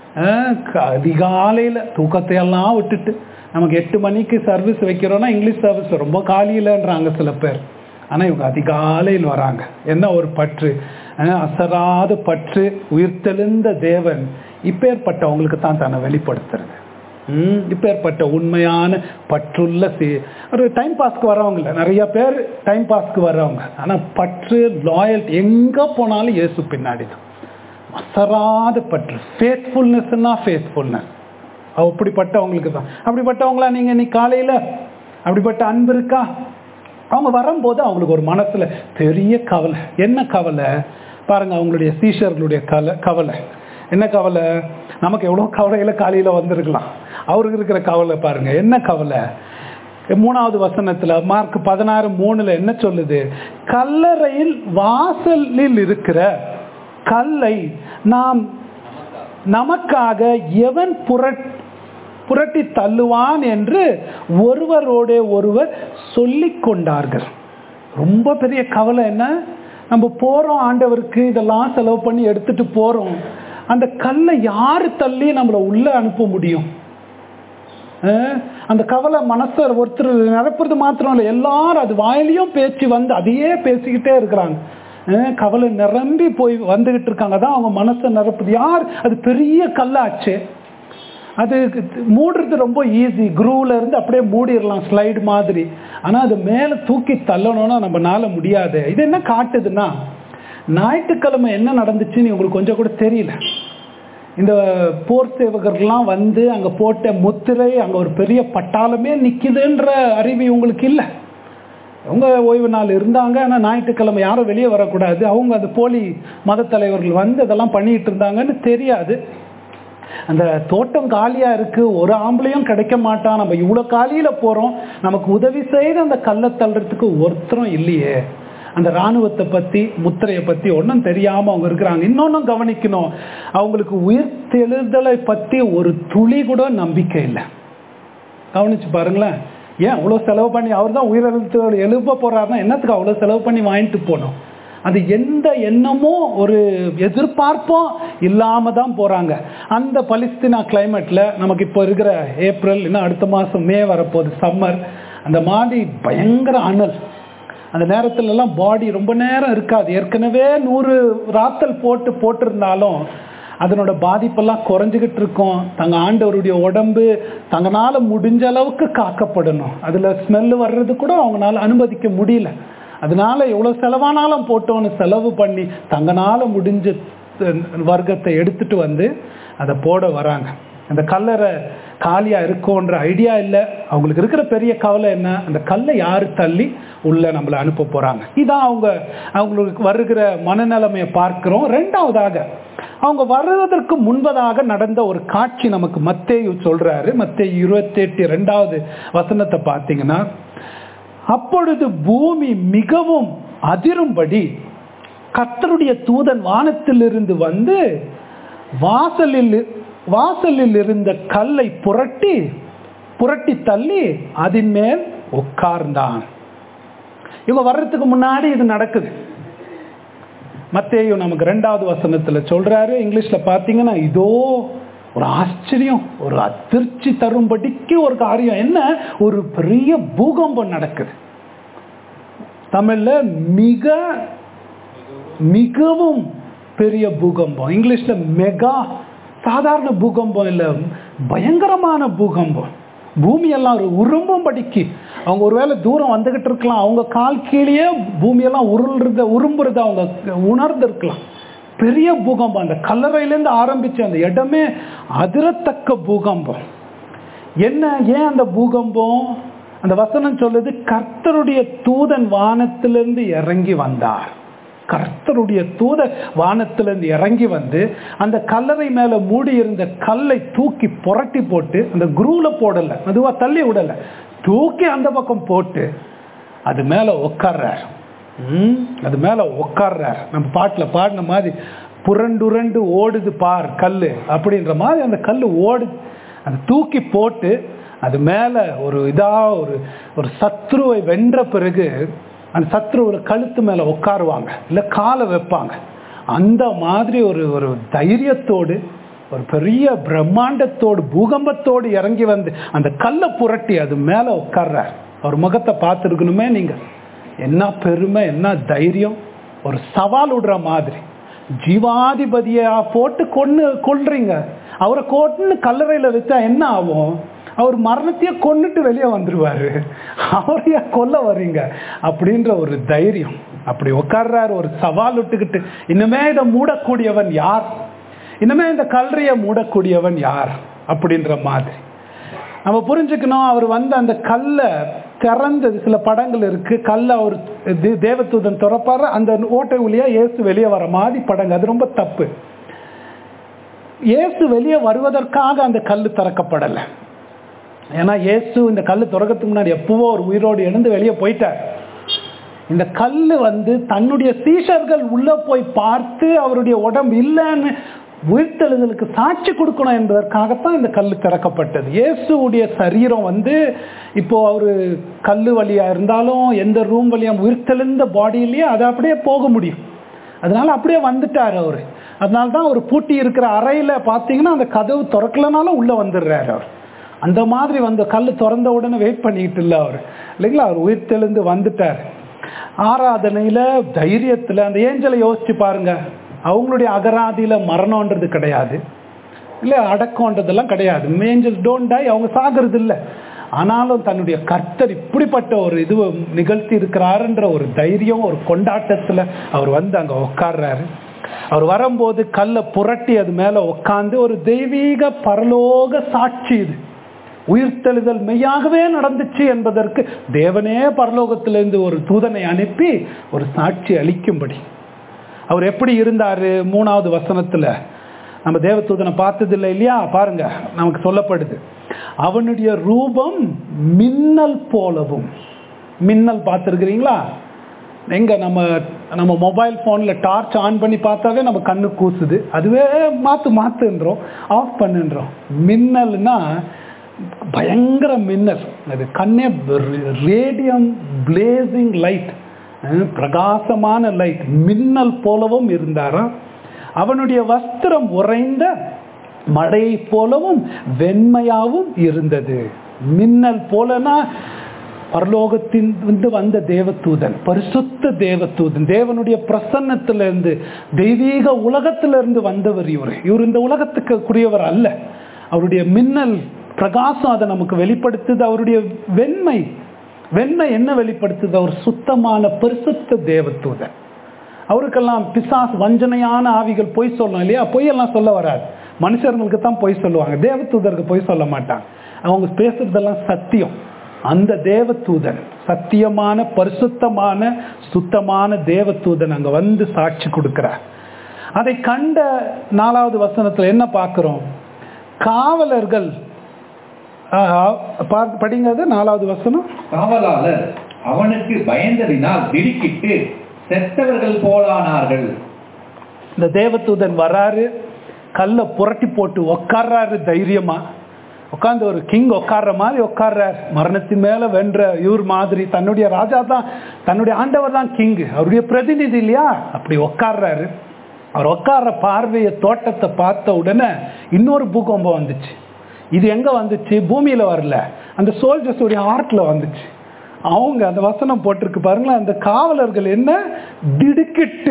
அதிகாலையில் தூக்கத்தை எல்லாம் விட்டுட்டு நமக்கு எட்டு மணிக்கு சர்வீஸ் வைக்கிறோன்னா இங்கிலீஷ் சர்வீஸ் ரொம்ப காலியிலன்றாங்க சில பேர் ஆனால் இவங்க அதிகாலையில் வராங்க என்ன ஒரு பற்று அஹ் அசராத பற்று உயிர்த்தெழுந்த தேவன் இப்பேற்பட்டவங்களுக்கு தான் தன்னை வெளிப்படுத்துறது ம், இப்பேற்பட்ட உண்மையான பற்றுள்ள சி ஒரு டைம் பாஸ்க்கு வரவங்க இல்லை நிறைய பேர் டைம் பாஸ்க்கு வர்றவங்க ஆனால் பற்று லாயல்ட்டி எங்கே போனாலும் இயேசு பின்னாடி தான் அசராத பற்று ஃபேத்ஃபுல்னஸ்னா ஃபேத்ஃபுல்னஸ் அப்படிப்பட்டவங்களுக்கு தான் அப்படிப்பட்டவங்களா நீங்கள் இன்னைக்கு காலையில் அப்படிப்பட்ட அன்பு இருக்கா அவங்க வரும்போது அவங்களுக்கு ஒரு மனசுல பெரிய கவலை என்ன கவலை பாருங்க அவங்களுடைய சீஷர்களுடைய கலை கவலை என்ன கவலை நமக்கு எவ்வளோ கவலையில காலையில வந்திருக்கலாம் அவருக்கு இருக்கிற கவலை பாருங்க என்ன கவலை மூணாவது வசனத்துல மார்க் பதினாறு மூணுல என்ன சொல்லுது கல்லறையில் வாசலில் இருக்கிற கல்லை நாம் நமக்காக எவன் புரட் புரட்டி தள்ளுவான் என்று ஒருவரோட ஒருவர் சொல்லிக் கொண்டார்கள் ரொம்ப பெரிய கவலை என்ன நம்ம போறோம் ஆண்டவருக்கு இதெல்லாம் செலவு பண்ணி எடுத்துட்டு போறோம் அந்த கல்லை யாரு தள்ளி நம்மளை உள்ள அனுப்ப முடியும் அஹ் அந்த கவலை மனசை ஒருத்தர் நிரப்புறது மாத்திரம் இல்லை எல்லாரும் அது வாயிலையும் பேச்சு வந்து அதையே பேசிக்கிட்டே இருக்கிறாங்க அஹ் கவலை நிரம்பி போய் வந்துகிட்டு இருக்காங்க அதான் அவங்க மனசை நிரப்புது யார் அது பெரிய கல்லாச்சு அது மூடுறது ரொம்ப ஈஸி குரூவில் இருந்து அப்படியே மூடிடலாம் ஸ்லைடு மாதிரி ஆனால் அது மேலே தூக்கி தள்ளணும்னா நம்மனால முடியாது இது என்ன காட்டுதுன்னா ஞாயிற்றுக்கிழமை என்ன நடந்துச்சுன்னு உங்களுக்கு கொஞ்சம் கூட தெரியல இந்த போர் சேவகர்கள்லாம் வந்து அங்கே போட்ட முத்திரை அங்கே ஒரு பெரிய பட்டாளமே நிற்கிதுன்ற அறிவு உங்களுக்கு இல்லை அவங்க ஓய்வு நாள் இருந்தாங்க ஆனால் ஞாயிற்றுக்கிழமை யாரும் வெளியே வரக்கூடாது அவங்க அந்த போலி மத தலைவர்கள் வந்து அதெல்லாம் பண்ணிட்டு இருந்தாங்கன்னு தெரியாது அந்த தோட்டம் காலியா இருக்கு ஒரு ஆம்பளையும் கிடைக்க மாட்டான் நம்ம இவ்வளவு காலியில போறோம் நமக்கு உதவி செய்து அந்த கல்லை தள்ளுறதுக்கு ஒருத்தரும் இல்லையே அந்த ராணுவத்தை பத்தி முத்திரையை பத்தி ஒன்றும் தெரியாம அவங்க இருக்கிறாங்க இன்னொன்னும் கவனிக்கணும் அவங்களுக்கு உயிர் தெழுதலை பத்தி ஒரு துளி கூட நம்பிக்கை இல்லை கவனிச்சு பாருங்களேன் ஏன் அவ்வளோ செலவு பண்ணி அவர் தான் உயிரெழுத்து எழுப்ப போறாருன்னா என்னத்துக்கு அவ்வளோ செலவு பண்ணி வாங்கிட்டு போனோம் அது எந்த எண்ணமோ ஒரு எதிர்பார்ப்பும் இல்லாம தான் போறாங்க அந்த பலிஸ்தீனா கிளைமேட்ல நமக்கு இப்போ இருக்கிற ஏப்ரல் இன்னும் அடுத்த மாசம் மே வரப்போகுது சம்மர் அந்த மாதிரி பயங்கர அனல் அந்த நேரத்துல எல்லாம் பாடி ரொம்ப நேரம் இருக்காது ஏற்கனவே நூறு ராத்தல் போட்டு போட்டிருந்தாலும் அதனோட பாதிப்பெல்லாம் குறைஞ்சிக்கிட்டு இருக்கும் தங்க ஆண்டவருடைய உடம்பு தங்கனால முடிஞ்ச அளவுக்கு காக்கப்படணும் அதுல ஸ்மெல் வர்றது கூட அவங்களால அனுமதிக்க முடியல அதனால எவ்வளவு செலவானாலும் போட்டோன்னு செலவு பண்ணி தங்கனால முடிஞ்ச வர்க்கத்தை எடுத்துட்டு வந்து அதை போட வராங்க அந்த கல்லறை காலியா இருக்கும்ன்ற ஐடியா இல்லை அவங்களுக்கு இருக்கிற பெரிய கவலை என்ன அந்த கல்லை யாரு தள்ளி உள்ள நம்மளை அனுப்ப போறாங்க இதான் அவங்க அவங்களுக்கு வருகிற மனநிலைமையை பார்க்கிறோம் ரெண்டாவதாக அவங்க வருவதற்கு முன்பதாக நடந்த ஒரு காட்சி நமக்கு மத்தேயு சொல்றாரு மத்தேயு இருபத்தி எட்டு ரெண்டாவது வசனத்தை பார்த்தீங்கன்னா அப்பொழுது பூமி மிகவும் அதிரும்படி கர்த்தருடைய தூதன் வானத்திலிருந்து வந்து வாசலில் வாசலில் இருந்த கல்லை புரட்டி புரட்டி தள்ளி அதன் மேல் உட்கார்ந்தான் இவங்க வர்றதுக்கு முன்னாடி இது நடக்குது மத்தேயு நமக்கு ரெண்டாவது வசனத்துல சொல்றாரு இங்கிலீஷ்ல பாத்தீங்கன்னா இதோ ஒரு ஆச்சரியம் ஒரு அதிர்ச்சி தரும்படிக்கு ஒரு காரியம் என்ன ஒரு பெரிய பூகம்பம் நடக்குது தமிழ்ல மிக மிகவும் பெரிய பூகம்பம் இங்கிலீஷ்ல மெகா சாதாரண பூகம்பம் இல்லை பயங்கரமான பூகம்பம் பூமியெல்லாம் ஒரு உரும்பும்படிக்கு அவங்க ஒருவேளை தூரம் வந்துகிட்டு இருக்கலாம் அவங்க கால் கீழேயே பூமியெல்லாம் உருள்றத உரும்புறத அவங்க உணர்ந்திருக்கலாம் பெரிய பூகம்பம் அந்த கல்லறையிலேருந்து ஆரம்பிச்ச அந்த இடமே அதிரத்தக்க பூகம்பம் என்ன ஏன் அந்த பூகம்பம் அந்த வசனம் சொல்லுது கர்த்தருடைய தூதன் வானத்திலிருந்து இறங்கி வந்தார் கர்த்தருடைய தூத வானத்திலிருந்து இறங்கி வந்து அந்த கல்லறை மேல மூடி இருந்த கல்லை தூக்கி புரட்டி போட்டு அந்த குரூல போடல அதுவா தள்ளி விடல தூக்கி அந்த பக்கம் போட்டு அது மேல உட்கார்றார் ம், அது மேல உட்கார்றார் நம்ம பாட்டுல பாடின மாதிரி புரண்டுரண்டு ஓடுது பார் கல்லு அப்படின்ற மாதிரி அந்த கல்லு ஓடு அதை தூக்கி போட்டு அது மேல ஒரு இதா ஒரு ஒரு சத்ருவை வென்ற பிறகு அந்த சத்ருவோட கழுத்து மேல உட்காருவாங்க இல்ல காலை வைப்பாங்க அந்த மாதிரி ஒரு ஒரு தைரியத்தோடு ஒரு பெரிய பிரம்மாண்டத்தோடு பூகம்பத்தோடு இறங்கி வந்து அந்த கல்லை புரட்டி அது மேல உட்கார்றார் அவர் முகத்தை பார்த்துருக்கணுமே நீங்க என்ன பெருமை என்ன தைரியம் ஒரு சவால் விடுற மாதிரி ஜீவாதிபதியா போட்டு கொன்னு கொல்றீங்க அவரை கொன்னு கல்லறையில வச்சா என்ன ஆகும் அவர் மரணத்தையே கொன்னுட்டு வெளியே வந்துருவாரு அவரையா கொல்ல வர்றீங்க அப்படின்ற ஒரு தைரியம் அப்படி உட்கார்றாரு ஒரு சவால் விட்டுக்கிட்டு இன்னுமே இதை மூடக்கூடியவன் யார் இன்னுமே இந்த கல்லறையை மூடக்கூடியவன் யார் அப்படின்ற மாதிரி நம்ம புரிஞ்சுக்கணும் அவர் வந்து அந்த கல்லை திறந்தது சில படங்கள் இருக்கு கல்லை அவர் தே- தேவதூதன் திறப்பாரு அந்த ஓட்டை வழியா இயேசு வெளியே வர மாதிரி படங்க அது ரொம்ப தப்பு இயேசு வெளியே வருவதற்காக அந்த கல் திறக்கப்படலை ஏன்னா இயேசு இந்த கல் திறக்கிறதுக்கு முன்னாடி எப்பவோ ஒரு உயிரோடு எழுந்து வெளியே போயிட்டார் இந்த கல் வந்து தன்னுடைய சீஷர்கள் உள்ள போய் பார்த்து அவருடைய உடம்பு இல்லைன்னு உயிர்த்தெழுதலுக்கு சாட்சி கொடுக்கணும் என்பதற்காகத்தான் இந்த கல் திறக்கப்பட்டது இயேசுவுடைய சரீரம் வந்து இப்போ அவரு கல் வழியா இருந்தாலும் எந்த ரூம் வழியா உயிர்த்தெழுந்த பாடியிலேயே அது அப்படியே போக முடியும் அதனால அப்படியே வந்துட்டார் அவரு அதனால தான் அவர் பூட்டி இருக்கிற அறையில பார்த்தீங்கன்னா அந்த கதவு திறக்கலனாலும் உள்ள வந்துடுறாரு அவர் அந்த மாதிரி வந்து கல் திறந்த உடனே வெயிட் பண்ணிக்கிட்டு இல்லை அவர் இல்லைங்களா அவர் உயிர் தெளிந்து வந்துட்டார் ஆராதனையில தைரியத்துல அந்த ஏஞ்சலை யோசிச்சு பாருங்க அவங்களுடைய அகராதியில மரணம்ன்றது கிடையாது இல்லை அடக்கம்ன்றதெல்லாம் கிடையாது ஏஞ்சல்ஸ் டோன்ட் டை அவங்க சாகிறது இல்லை ஆனாலும் தன்னுடைய கர்த்தர் இப்படிப்பட்ட ஒரு இது நிகழ்த்தி இருக்கிறாருன்ற ஒரு தைரியம் ஒரு கொண்டாட்டத்துல அவர் வந்து அங்க உட்கார்றாரு அவர் வரும்போது கல்லை புரட்டி அது மேல உட்கார்ந்து ஒரு தெய்வீக பரலோக சாட்சி இது உயிர்த்தெழுதல் மெய்யாகவே நடந்துச்சு என்பதற்கு தேவனே பரலோகத்திலிருந்து ஒரு தூதனை அனுப்பி ஒரு சாட்சி அளிக்கும்படி அவர் எப்படி இருந்தாரு மூணாவது வசனத்துல நம்ம தேவதூதனை பார்த்ததில்லை இல்லையா பாருங்க நமக்கு சொல்லப்படுது அவனுடைய ரூபம் மின்னல் போலவும் மின்னல் பார்த்துருக்கிறீங்களா எங்க நம்ம நம்ம மொபைல் ஃபோன்ல டார்ச் ஆன் பண்ணி பார்த்தாவே நம்ம கண்ணு கூசுது அதுவே மாத்து மாத்துன்றோம் ஆஃப் பண்ணுன்றோம் மின்னல்னா பயங்கர மின்னல் அது கண்ணே ரேடியம் பிளேசிங் லைட் பிரகாசமான லைட் மின்னல் போலவும் இருந்தாராம் அவனுடைய வஸ்திரம் உறைந்த மழை போலவும் வெண்மையாவும் இருந்தது மின்னல் போலனா பரலோகத்தின் வந்து வந்த தேவதூதன் பரிசுத்த தேவதூதன் தேவனுடைய பிரசன்னத்திலிருந்து தெய்வீக உலகத்திலிருந்து வந்தவர் இவர் இவர் இந்த உலகத்துக்கு கூடியவர் அல்ல அவருடைய மின்னல் பிரகாசம் அதை நமக்கு வெளிப்படுத்துது அவருடைய வெண்மை வெண்மை என்ன வெளிப்படுத்துது அவர் சுத்தமான பரிசுத்த தேவதூதன் அவருக்கெல்லாம் பிசாஸ் வஞ்சனையான ஆவிகள் பொய் சொல்லணும் இல்லையா பொய்யெல்லாம் சொல்ல வராது மனுஷர்களுக்கு தான் பொய் சொல்லுவாங்க தேவதூதருக்கு பொய் சொல்ல மாட்டாங்க அவங்க பேசுறதெல்லாம் சத்தியம் அந்த தேவதூதன் சத்தியமான பரிசுத்தமான சுத்தமான தேவதூதன் அங்க வந்து சாட்சி கொடுக்கிறார் அதை கண்ட நாலாவது வசனத்துல என்ன பார்க்கிறோம் காவலர்கள் ஆஹ், பா- படிங்க அது நாலாவது வசனம் காவலாளர் அவனுக்கு பயந்ததினால் திடுக்கிட்டு செத்தவர்கள் போலானார்கள் இந்த தேவதூதன் வராரு கல்லை புரட்டி போட்டு உக்காடுறாரு தைரியமா உட்காந்து ஒரு கிங் உட்கார்ற மாதிரி உட்கார்றார் மரணத்தின் மேல வென்ற இவர் மாதிரி தன்னுடைய ராஜா தான் தன்னுடைய ஆண்டவர் தான் கிங் அவருடைய பிரதிநிதி இல்லையா அப்படி உட்கார்றாரு அவர் உட்கார்ற பார்வைய தோட்டத்தை பார்த்த உடனே இன்னொரு பூகம்பம் வந்துச்சு இது எங்க வந்துச்சு பூமியில வரல அந்த சோல்ஜர்ஸ் உடைய ஹார்ட்ல வந்துச்சு அவங்க அந்த வசனம் போட்டிருக்கு பாருங்களேன் அந்த காவலர்கள் என்ன திடுக்கிட்டு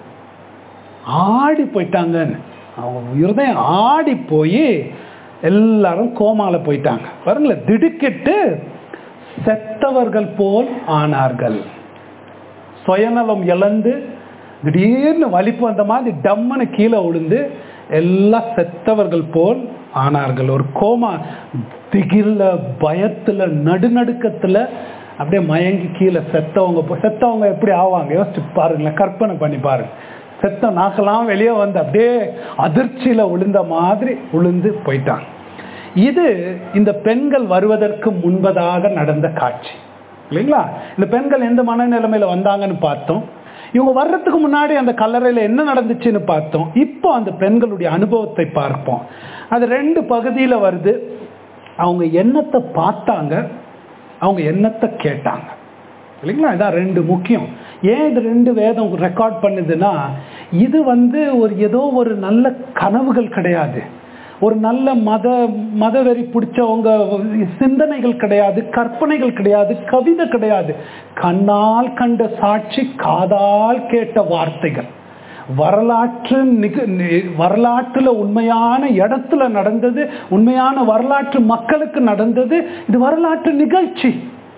ஆடி போயிட்டாங்கன்னு அவங்க இருதயம் ஆடி போய் எல்லாரும் கோமால போயிட்டாங்க பாருங்களேன் திடுக்கிட்டு செத்தவர்கள் போல் ஆனார்கள் சுயநலம் இழந்து திடீர்னு வலிப்பு வந்த மாதிரி டம்முன்னு கீழே விழுந்து எல்லாம் செத்தவர்கள் போல் ஆனார்கள் ஒரு கோமா திகில்ல பயத்துல நடுநடுக்கத்துல அப்படியே மயங்கி கீழே செத்தவங்க போ- செத்தவங்க எப்படி ஆவாங்க யோசிச்சு பாருங்களேன் கற்பனை பண்ணி பாருங்க செத்த நாக்கெல்லாம் வெளியே வந்து அப்படியே அதிர்ச்சியில விழுந்த மாதிரி விழுந்து போயிட்டாங்க இது இந்த பெண்கள் வருவதற்கு முன்பதாக நடந்த காட்சி இல்லைங்களா இந்த பெண்கள் எந்த மனநிலைமையில வந்தாங்கன்னு பார்த்தோம் இவங்க வர்றதுக்கு முன்னாடி அந்த கல்லறையில என்ன நடந்துச்சுன்னு பார்த்தோம் இப்போ அந்த பெண்களுடைய அனுபவத்தை பார்ப்போம் அது ரெண்டு பகுதியில வருது அவங்க என்னத்தை பார்த்தாங்க அவங்க என்னத்தை கேட்டாங்க இல்லைங்களா இதான் ரெண்டு முக்கியம் ஏன் இது ரெண்டு வேதம் ரெக்கார்ட் பண்ணுதுன்னா இது வந்து ஒரு ஏதோ ஒரு நல்ல கனவுகள் கிடையாது ஒரு நல்ல மத மதவெறி பிடிச்சவங்க சிந்தனைகள் கிடையாது கற்பனைகள் கிடையாது கவிதை கிடையாது கண்ணால் கண்ட சாட்சி காதால் கேட்ட வார்த்தைகள் வரலாற்று நிக நி- வரலாற்றுல உண்மையான இடத்துல நடந்தது உண்மையான வரலாற்று மக்களுக்கு நடந்தது இது வரலாற்று நிகழ்ச்சி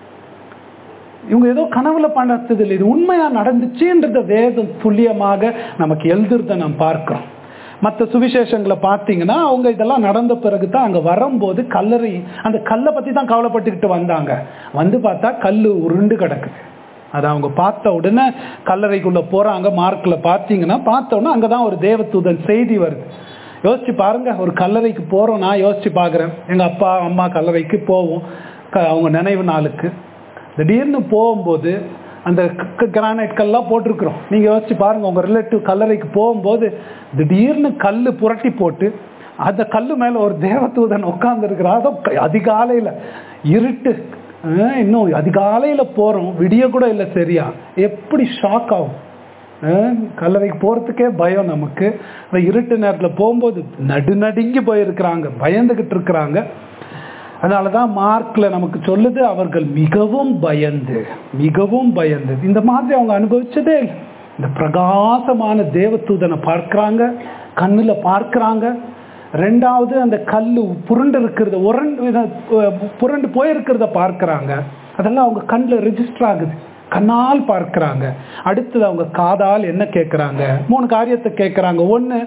இவங்க ஏதோ கனவுல பண்ணது இல்லை இது உண்மையா நடந்துச்சுன்றத வேதம் துல்லியமாக நமக்கு எழுதுறத நாம் பார்க்கிறோம் மற்ற சுவிசேஷங்களை பார்த்தீங்கன்னா அவங்க இதெல்லாம் நடந்த பிறகு தான் அங்கே வரும்போது கல்லறை அந்த கல்லை பற்றி தான் கவலைப்பட்டுக்கிட்டு வந்தாங்க வந்து பார்த்தா கல் உருண்டு கிடக்குது அதை அவங்க பார்த்த உடனே கல்லறைக்குள்ள போறாங்க மார்க்கில் பார்த்தீங்கன்னா பார்த்த உடனே அங்கே தான் ஒரு தேவதூதன் செய்தி வருது யோசிச்சு பாருங்க ஒரு கல்லறைக்கு போறோம் நான் யோசிச்சு பார்க்குறேன் எங்க அப்பா அம்மா கல்லறைக்கு போவோம் க- அவங்க நினைவு நாளுக்கு திடீர்னு போகும்போது அந்த கிரானைட் கல்லாம் போட்டிருக்கிறோம் நீங்க யோசிச்சு பாருங்க உங்க ரிலேட்டிவ் கல்லறைக்கு போகும்போது திடீர்னு கல் புரட்டி போட்டு அந்த கல்லு மேல ஒரு தேவதூதன் உட்கார்ந்து இருக்கிறார் அதிகாலையில இருட்டு அஹ், இன்னும் அதிகாலையில போறோம் விடிய கூட இல்லை சரியா எப்படி ஷாக் ஆகும் அஹ், கல்லறைக்கு போறதுக்கே பயம் நமக்கு அந்த இருட்டு நேரத்துல போகும்போது நடுநடுங்கி போயிருக்கிறாங்க பயந்துகிட்டு இருக்கிறாங்க அதனாலதான் மார்க்ல நமக்கு சொல்லுது அவர்கள் மிகவும் பயந்து மிகவும் பயந்து இந்த மாதிரி அவங்க அனுபவிச்சதே இல்லை இந்த பிரகாசமான தேவதூதனை பார்க்கறாங்க கண்ணுல பார்க்கறாங்க ரெண்டாவது அந்த கல்லு புரண்டு இருக்கிறத உரண்டு இத- புரண்டு போயிருக்கிறத பார்க்கறாங்க அதெல்லாம் அவங்க கண்ணில் ரெஜிஸ்டர் ஆகுது கண்ணால் பார்க்கறாங்க அடுத்தது அவங்க காதால் என்ன கேட்கறாங்க மூணு காரியத்தை கேட்கறாங்க ஒண்ணு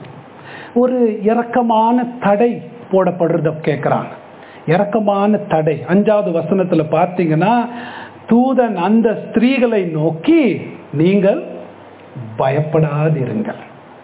ஒரு இரக்கமான தடை போடப்படுறத கேட்குறாங்க இரக்கமான தடை அஞ்சாவது வசனத்துல பார்த்தீங்கன்னா தூதன் அந்த ஸ்திரீகளை நோக்கி நீங்கள் பயப்படாதிருங்கள்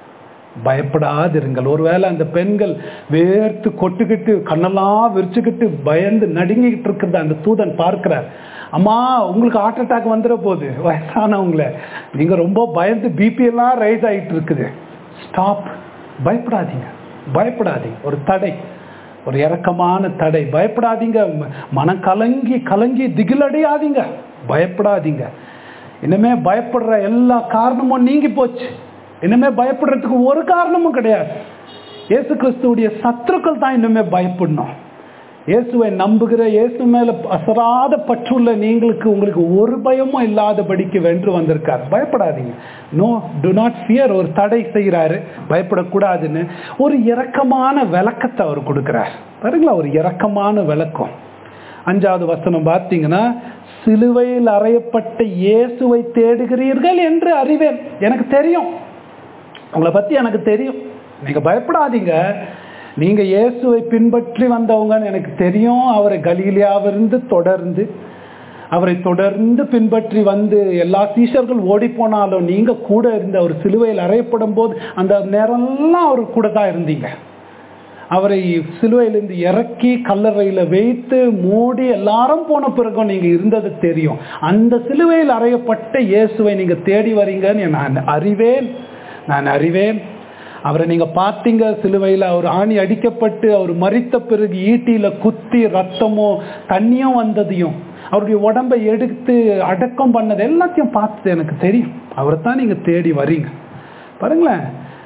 பயப்படாதிருங்கள் ஒருவேளை அந்த பெண்கள் வேர்த்து கொட்டுக்கிட்டு கண்ணெல்லாம் விரிச்சுக்கிட்டு பயந்து நடுங்கிக்கிட்டு இருக்கிறத அந்த தூதன் பார்க்கிறார் அம்மா உங்களுக்கு ஹார்ட் அட்டாக் வந்துட போகுது வயசானவங்கள நீங்க ரொம்ப பயந்து பிபி எல்லாம் ரைஸ் ஆகிட்டு இருக்குது ஸ்டாப் பயப்படாதீங்க பயப்படாதீங்க ஒரு தடை ஒரு இறக்கமான தடை பயப்படாதீங்க ம- மனம் கலங்கி கலங்கி திகிலடையாதீங்க பயப்படாதீங்க இனிமே பயப்படுற எல்லா காரணமும் நீங்கி போச்சு இனிமே பயப்படுறதுக்கு ஒரு காரணமும் கிடையாது இயேசு கிறிஸ்துவுடைய சத்துருக்கள் தான் இனிமே பயப்படணும் இயேசுவை நம்புகிற இயேசு மேல அசராத பற்றுள்ள நீங்களுக்கு உங்களுக்கு ஒரு பயமும் இல்லாதபடிக்கு வென்று வந்திருக்கார் பயப்படாதீங்க நோ டு நாட் ஃபியர் ஒரு தடை செய்கிறாரு பயப்படக்கூடாதுன்னு ஒரு இரக்கமான விளக்கத்தை அவர் கொடுக்கிறார் பாருங்களா ஒரு இரக்கமான விளக்கம் அஞ்சாவது வசனம் பார்த்தீங்கன்னா சிலுவையில் அறையப்பட்ட இயேசுவை தேடுகிறீர்கள் என்று அறிவேன் எனக்கு தெரியும் உங்களை பத்தி எனக்கு தெரியும் நீங்க பயப்படாதீங்க நீங்க இயேசுவை பின்பற்றி வந்தவங்கன்னு எனக்கு தெரியும் அவரை கலீலியாவிலிருந்து தொடர்ந்து அவரை தொடர்ந்து பின்பற்றி வந்து எல்லா சீஷர்கள் ஓடி போனாலும் நீங்க கூட இருந்த ஒரு சிலுவையில் அறையப்படும் போது அந்த நேரம்லாம் அவர் கூட தான் இருந்தீங்க அவரை சிலுவையிலிருந்து இறக்கி கல்லறையில் வைத்து மூடி எல்லாரும் போன பிறகும் நீங்க இருந்தது தெரியும் அந்த சிலுவையில் அறையப்பட்ட இயேசுவை நீங்க தேடி வரீங்கன்னு நான் அறிவேன் நான் அறிவேன் அவரை நீங்க பார்த்தீங்க சிலுவையில் அவர் ஆணி அடிக்கப்பட்டு அவர் மறித்த பிறகு ஈட்டியில குத்தி ரத்தமும் தண்ணியும் வந்ததையும் அவருடைய உடம்பை எடுத்து அடக்கம் பண்ணது எல்லாத்தையும் பார்த்து எனக்கு தெரியும் அவரை தான் நீங்க தேடி வரீங்க பாருங்களேன்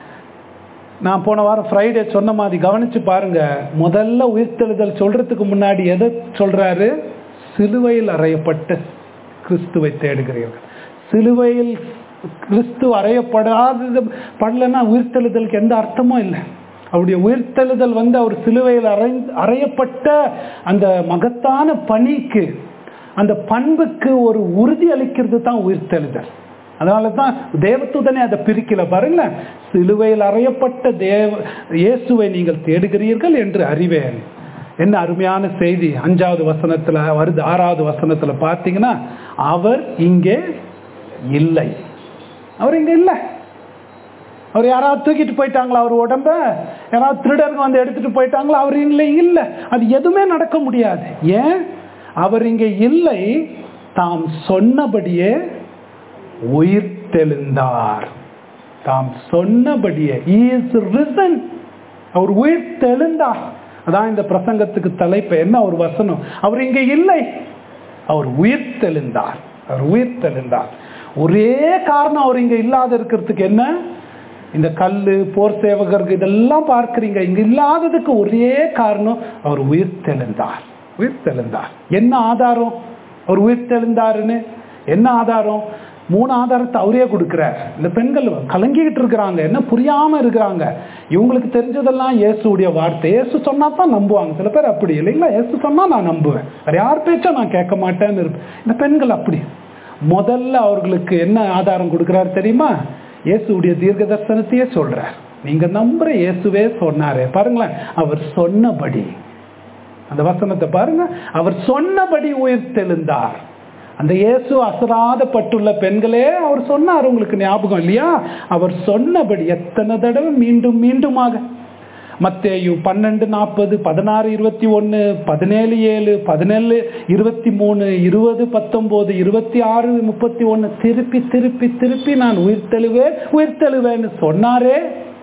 நான் போன வாரம் ஃப்ரைடே சொன்ன மாதிரி கவனிச்சு பாருங்க முதல்ல உயிர்த்தெழுதல் சொல்றதுக்கு முன்னாடி எதை சொல்றாரு சிலுவையில் அறையப்பட்ட கிறிஸ்துவை தேடுகிறீர்கள் சிலுவையில் கிறிஸ்து அறையப்படாதது படலன்னா உயிர்த்தெழுதலுக்கு எந்த அர்த்தமும் இல்லை அவருடைய உயிர்த்தெழுதல் வந்து அவர் சிலுவையில் அறை அறையப்பட்ட அந்த மகத்தான பணிக்கு அந்த பண்புக்கு ஒரு உறுதி அளிக்கிறது தான் உயிர்த்தெழுதல் அதனால தான் தேவத்துடனே அதை பிரிக்கல பாருங்களேன் சிலுவையில் அறையப்பட்ட தேவ இயேசுவை நீங்கள் தேடுகிறீர்கள் என்று அறிவேன் என்ன அருமையான செய்தி அஞ்சாவது வசனத்துல வருது ஆறாவது வசனத்துல பார்த்தீங்கன்னா அவர் இங்கே இல்லை அவர் இங்க இல்லை அவர் யாராவது தூக்கிட்டு போயிட்டாங்களா அவர் உடம்ப யாராவது திருடர்கள் வந்து எடுத்துட்டு போயிட்டாங்களா அவர் இல்லை இல்லை அது எதுவுமே நடக்க முடியாது ஏன் அவர் இங்கே இல்லை தாம் சொன்னபடியே உயிர் தெழுந்தார் தாம் சொன்னபடியே இஸ் ரிசன் அவர் உயிர் தெழுந்தார் அதான் இந்த பிரசங்கத்துக்கு தலைப்பு என்ன ஒரு வசனம் அவர் இங்கே இல்லை அவர் உயிர் தெழுந்தார் அவர் உயிர் தெழுந்தார் ஒரே காரணம் அவர் இங்க இல்லாத இருக்கிறதுக்கு என்ன இந்த கல்லு போர் சேவகர்கள் இதெல்லாம் பார்க்குறீங்க இங்க இல்லாததுக்கு ஒரே காரணம் அவர் உயிர் தெழுந்தார் உயிர் தெழுந்தார் என்ன ஆதாரம் அவர் உயிர் தெழுந்தாருன்னு என்ன ஆதாரம் மூணு ஆதாரத்தை அவரே கொடுக்கிறார் இந்த பெண்கள் கலங்கிக்கிட்டு இருக்கிறாங்க என்ன புரியாம இருக்கிறாங்க இவங்களுக்கு தெரிஞ்சதெல்லாம் இயேசுடைய வார்த்தை இயேசு சொன்னா தான் நம்புவாங்க சில பேர் அப்படி இல்லைங்களா இயேசு சொன்னா நான் நம்புவேன் வேற யார் பேச்சும் நான் கேட்க மாட்டேன்னு இருப்பேன் இந்த பெண்கள் அப்படி முதல்ல அவர்களுக்கு என்ன ஆதாரம் கொடுக்கிறாரு தெரியுமா இயேசுடைய தீர்க்க தரிசனத்தையே சொல்றார் நீங்க நம்புற இயேசுவே சொன்னாரே பாருங்களேன் அவர் சொன்னபடி அந்த வசனத்தை பாருங்க அவர் சொன்னபடி உயிர் தெழுந்தார் அந்த இயேசு அசராத பட்டுள்ள பெண்களே அவர் சொன்னார் உங்களுக்கு ஞாபகம் இல்லையா அவர் சொன்னபடி எத்தனை தடவை மீண்டும் மீண்டுமாக மத்தேயு பன்னெண்டு நாற்பது பதினாறு இருபத்தி ஒன்று பதினேழு ஏழு பதினேழு இருபத்தி மூணு இருபது பத்தொம்போது இருபத்தி ஆறு முப்பத்தி ஒன்று திருப்பி திருப்பி திருப்பி நான் உயிர்த்தெழுவேன் உயிர்த்தெழுவேன்னு சொன்னாரே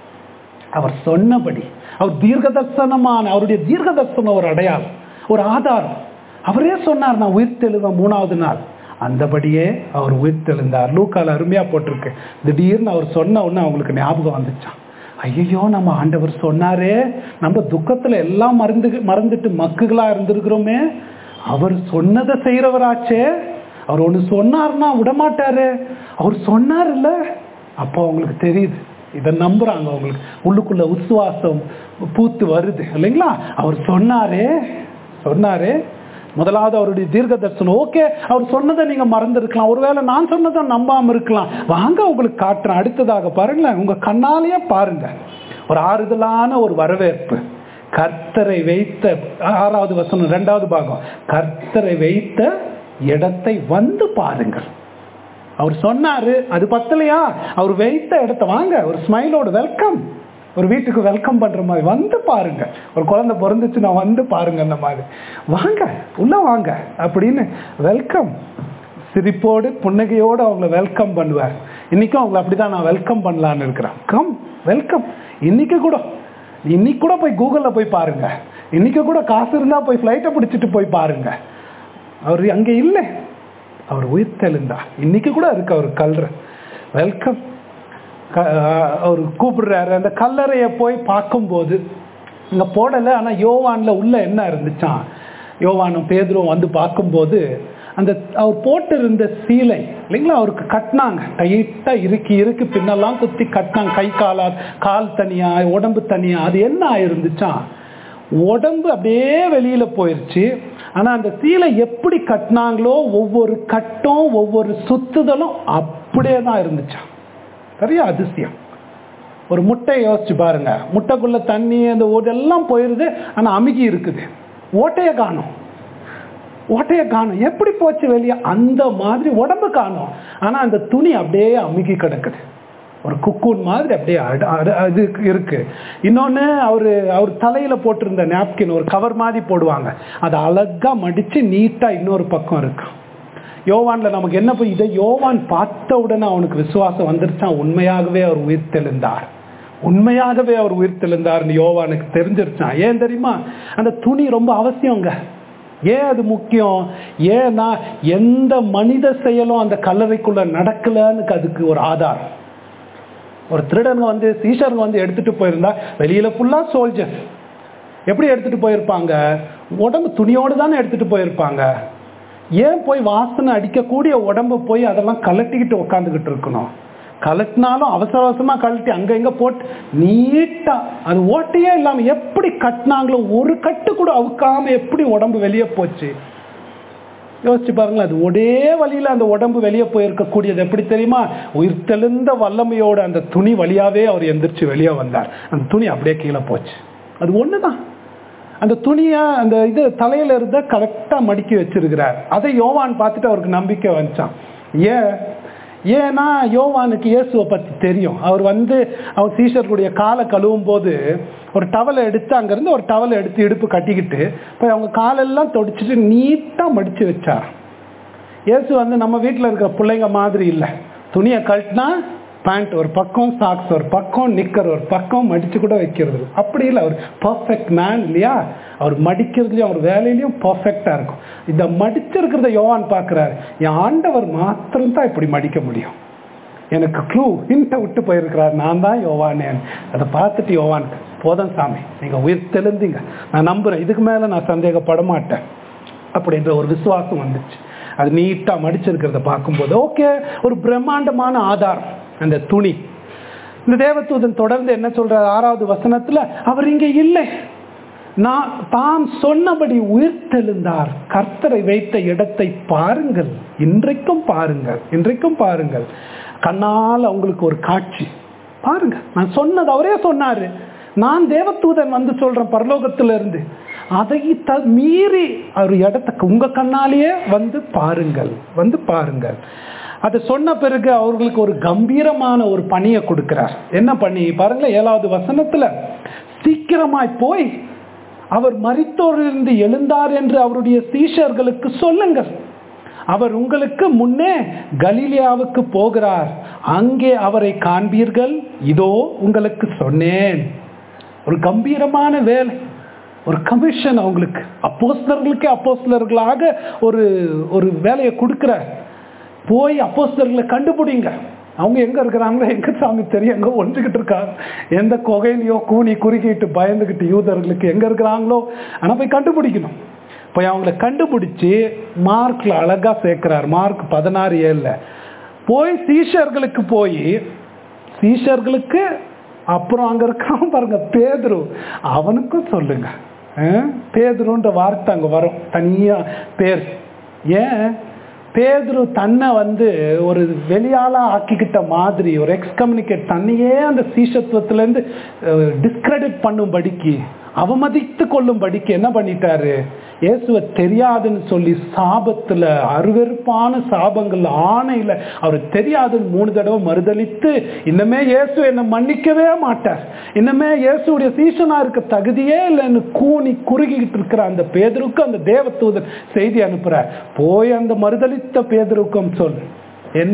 அவர் சொன்னபடி அவர் தீர்க்க தரிசனமான அவருடைய தீர்க்க தரிசனம் ஒரு அடையாளம் ஒரு ஆதாரம் அவரே சொன்னார் நான் உயிர்த்தெழுவேன் மூணாவது நாள் அந்தபடியே அவர் உயிர்த்தெழுந்தார் லூக்கால் அருமையா போட்டிருக்கு திடீர்னு அவர் சொன்ன உடனே அவங்களுக்கு ஞாபகம் வந்துச்சான் ஐயோ நம்ம ஆண்டவர் சொன்னாரே நம்ம துக்கத்துல எல்லாம் மறந்து மறந்துட்டு மக்குகளா இருந்திருக்கிறோமே அவர் சொன்னதை செய்யறவராச்சே அவர் ஒன்று சொன்னார்னா விடமாட்டாரு அவர் சொன்னார் இல்ல அப்போ அவங்களுக்கு தெரியுது இதை நம்புறாங்க அவங்களுக்கு உள்ளுக்குள்ள உசுவாசம் பூத்து வருது இல்லைங்களா அவர் சொன்னாரே சொன்னாரே முதலாவது அவருடைய தீர்க்க தரிசனம் ஓகே அவர் சொன்னதை நீங்க மறந்துருக்கலாம் ஒருவேளை நான் சொன்னதை நம்பாம இருக்கலாம் வாங்க உங்களுக்கு காட்டுறேன் அடுத்ததாக பாருங்களேன் உங்க கண்ணாலேயே பாருங்க ஒரு ஆறுதலான ஒரு வரவேற்பு கர்த்தரை வைத்த ஆறாவது வசனம் ரெண்டாவது பாகம் கர்த்தரை வைத்த இடத்தை வந்து பாருங்கள் அவர் சொன்னாரு அது பத்தலையா அவர் வைத்த இடத்த வாங்க ஒரு ஸ்மைலோட வெல்கம் ஒரு வீட்டுக்கு வெல்கம் பண்ற மாதிரி வந்து பாருங்க ஒரு குழந்தை பிறந்துச்சுன்னா வந்து பாருங்க அந்த மாதிரி வாங்க உள்ள வாங்க அப்படின்னு வெல்கம் சிரிப்போடு புன்னகையோடு அவங்கள வெல்கம் பண்ணுவார் இன்னைக்கும் அவங்கள அப்படிதான் நான் வெல்கம் பண்ணலான்னு இருக்கிறேன் கம் வெல்கம் இன்னைக்கு கூட இன்னைக்கு கூட போய் கூகுளில் போய் பாருங்க இன்னைக்கு கூட காசு இருந்தால் போய் ஃப்ளைட்டை பிடிச்சிட்டு போய் பாருங்க அவர் அங்கே இல்லை அவர் உயிர் தெளிந்தார் இன்னைக்கு கூட இருக்கு அவர் கல்ற வெல்கம் அவர் கூப்பிடுறாரு அந்த கல்லறையை போய் பார்க்கும்போது இங்கே போடலை ஆனால் யோவானில் உள்ள என்ன இருந்துச்சான் யோவானும் பேதுரும் வந்து பார்க்கும்போது அந்த அவர் போட்டு இருந்த சீலை இல்லைங்களா அவருக்கு கட்டினாங்க டைட்டாக இறுக்கி இறுக்கி பின்னெல்லாம் குத்தி கட்டினாங்க கை காலா கால் தனியா உடம்பு தனியா அது என்ன ஆயிருந்துச்சான் உடம்பு அப்படியே வெளியில போயிருச்சு ஆனா அந்த சீலை எப்படி கட்டினாங்களோ ஒவ்வொரு கட்டும் ஒவ்வொரு சுத்துதலும் அப்படியே தான் இருந்துச்சான் சரியா அதிசயம் ஒரு முட்டை யோசிச்சு பாருங்க முட்டைக்குள்ள தண்ணி அந்த ஓடெல்லாம் போயிருது ஆனா அமுகி இருக்குது ஓட்டையை காணும் ஓட்டையை காணும் எப்படி போச்சு வெளியே அந்த மாதிரி உடம்பு காணும் ஆனா அந்த துணி அப்படியே அமுகி கிடக்குது ஒரு குக்கூன் மாதிரி அப்படியே அட- அட- அது இருக்கு இன்னொன்னு அவரு அவர் தலையில போட்டிருந்த நாப்கின் ஒரு கவர் மாதிரி போடுவாங்க அதை அழகா மடிச்சு நீட்டா இன்னொரு பக்கம் இருக்கு யோவான்ல நமக்கு என்ன போய் இதை யோவான் பார்த்த உடனே அவனுக்கு விசுவாசம் வந்துருச்சான் உண்மையாகவே அவர் உயிர் தெளிந்தார் உண்மையாகவே அவர் உயிர் தெளிந்தார்னு யோவானுக்கு தெரிஞ்சிருச்சான் ஏன் தெரியுமா அந்த துணி ரொம்ப அவசியங்க ஏன் அது முக்கியம் ஏன்னா எந்த மனித செயலும் அந்த கல்லறைக்குள்ள நடக்கலன்னு அதுக்கு ஒரு ஆதாரம் ஒரு திருடனுங்க வந்து சீஷருங்க வந்து எடுத்துட்டு போயிருந்தா வெளியில ஃபுல்லா சோல்ஜர் எப்படி எடுத்துட்டு போயிருப்பாங்க உடம்பு துணியோடு தானே எடுத்துட்டு போயிருப்பாங்க ஏன் போய் வாசனை அடிக்கக்கூடிய உடம்பு போய் அதெல்லாம் கலட்டிக்கிட்டு உக்காந்துக்கிட்டு இருக்கணும் கலட்டினாலும் அவசர அவசரமா கழட்டி அங்க இங்க போட்டு நீட்டா அது ஓட்டையே இல்லாம எப்படி கட்டினாங்களோ ஒரு கட்டு கூட அவுக்காம எப்படி உடம்பு வெளியே போச்சு யோசிச்சு பாருங்களேன் அது ஒரே வழியில அந்த உடம்பு வெளியே போயிருக்கக்கூடியது எப்படி தெரியுமா உயிர் தெளிந்த வல்லமையோட அந்த துணி வழியாவே அவர் எந்திரிச்சு வெளியே வந்தார் அந்த துணி அப்படியே கீழே போச்சு அது ஒண்ணுதான் அந்த துணியை அந்த இது தலையில இருந்த கரெக்டா மடிக்கி வச்சிருக்கிறார் அதை யோவான் பார்த்துட்டு அவருக்கு நம்பிக்கை வந்துச்சான் ஏன் ஏன்னா யோவானுக்கு இயேசுவை பத்தி தெரியும் அவர் வந்து அவர் சீஷர்களுடைய காலை கழுவும் போது ஒரு டவலை எடுத்து அங்கிருந்து ஒரு டவலை எடுத்து இடுப்பு கட்டிக்கிட்டு போய் அவங்க காலெல்லாம் தொடச்சிட்டு நீட்டா மடிச்சு வச்சார் இயேசு வந்து நம்ம வீட்டில் இருக்கிற பிள்ளைங்க மாதிரி இல்லை துணியை கழட்டினா பேண்ட் ஒரு பக்கம் சாக்ஸ் ஒரு பக்கம் நிக்கர் ஒரு பக்கம் மடிச்சு கூட வைக்கிறது அப்படி இல்லை அவர் பர்ஃபெக்ட் மேன் இல்லையா அவர் மடிக்கிறதுலையும் அவர் வேலையிலையும் பர்ஃபெக்டா இருக்கும் இந்த மடிச்சிருக்கிறத யோவான் பார்க்கிறார் என் ஆண்டவர் மாத்திரம் தான் இப்படி மடிக்க முடியும் எனக்கு க்ளூ ஹிண்ட்டை விட்டு போயிருக்கிறார் நான் தான் யோவானேன் அதை பார்த்துட்டு யோவான் போதும் சாமி நீங்க உயிர் தெளிந்தீங்க நான் நம்புறேன் இதுக்கு மேல நான் சந்தேகப்பட மாட்டேன் அப்படின்ற ஒரு விசுவாசம் வந்துச்சு அது நீட்டா மடிச்சிருக்கிறத பார்க்கும்போது ஓகே ஒரு பிரம்மாண்டமான ஆதாரம் அந்த துணி இந்த தேவதூதன் தொடர்ந்து என்ன சொல்றார் ஆறாவது வசனத்துல அவர் இங்க இல்லை நான் தாம் சொன்னபடி உயிர்த்தெழுந்தார் கர்த்தரை வைத்த இடத்தை பாருங்கள் இன்றைக்கும் பாருங்கள் இன்றைக்கும் பாருங்கள் கண்ணால் அவங்களுக்கு ஒரு காட்சி பாருங்க நான் சொன்னது அவரே சொன்னாரு நான் தேவதூதன் வந்து சொல்றேன் பரலோகத்துல இருந்து அதை த மீறி அவர் இடத்துக்கு உங்க கண்ணாலேயே வந்து பாருங்கள் வந்து பாருங்கள் அதை சொன்ன பிறகு அவர்களுக்கு ஒரு கம்பீரமான ஒரு பணியை கொடுக்கிறார் என்ன பண்ணி பாருங்களேன் ஏழாவது வசனத்துல சீக்கிரமாய் போய் அவர் மரித்தோரிலிருந்து எழுந்தார் என்று அவருடைய சீஷர்களுக்கு சொல்லுங்கள் அவர் உங்களுக்கு முன்னே கலீலியாவுக்கு போகிறார் அங்கே அவரை காண்பீர்கள் இதோ உங்களுக்கு சொன்னேன் ஒரு கம்பீரமான வேலை ஒரு கமிஷன் அவங்களுக்கு அப்போஸ்தலர்களுக்கே அப்போஸ்தலர்களாக ஒரு ஒரு வேலையை கொடுக்கிறார் போய் அப்போஸ்தலர்களை கண்டுபிடிங்க அவங்க எங்க இருக்கிறாங்களோ எங்க சாமி தெரியும் எங்க ஒன்றுகிட்டு இருக்காங்க எந்த குகையிலையோ கூனி குறுக்கிட்டு பயந்துகிட்டு யூதர்களுக்கு எங்க இருக்கிறாங்களோ ஆனா போய் கண்டுபிடிக்கணும் போய் அவங்கள கண்டுபிடிச்சு மார்க்ல அழகா சேர்க்கிறார் மார்க் பதினாறு ஏழுல போய் சீஷர்களுக்கு போய் சீஷர்களுக்கு அப்புறம் அங்க இருக்கான் பாருங்க பேதுரு அவனுக்கும் சொல்லுங்க அஹ், பேதுருன்ற வார்த்தை அங்க வரும் தனியா பேர் ஏன் பேதுரு தன்னை வந்து ஒரு வெளியாளா ஆக்கிக்கிட்ட மாதிரி ஒரு எக்ஸ்கம்யூனிகேட் தன்னையே அந்த சீஷத்துவத்துல இருந்து டிஸ்கிரெடிட் பண்ணும்படிக்கு அவமதித்து கொள்ளும்படிக்கு என்ன பண்ணிட்டாரு இயேசுவை தெரியாதுன்னு சொல்லி சாபத்துல அருவெருப்பான சாபங்கள் ஆணையில அவர் தெரியாதுன்னு மூணு தடவை மறுதளித்து இன்னமே இயேசு என்னை மன்னிக்கவே மாட்டார் இன்னமே இயேசுடைய சீசனா இருக்க தகுதியே இல்லைன்னு கூனி குறுகிட்டு இருக்கிற அந்த பேதருக்கு அந்த தேவதூதன் செய்தி அனுப்புறார் போய் அந்த மறுதளித்த பேதருக்கும் சொல் என்ன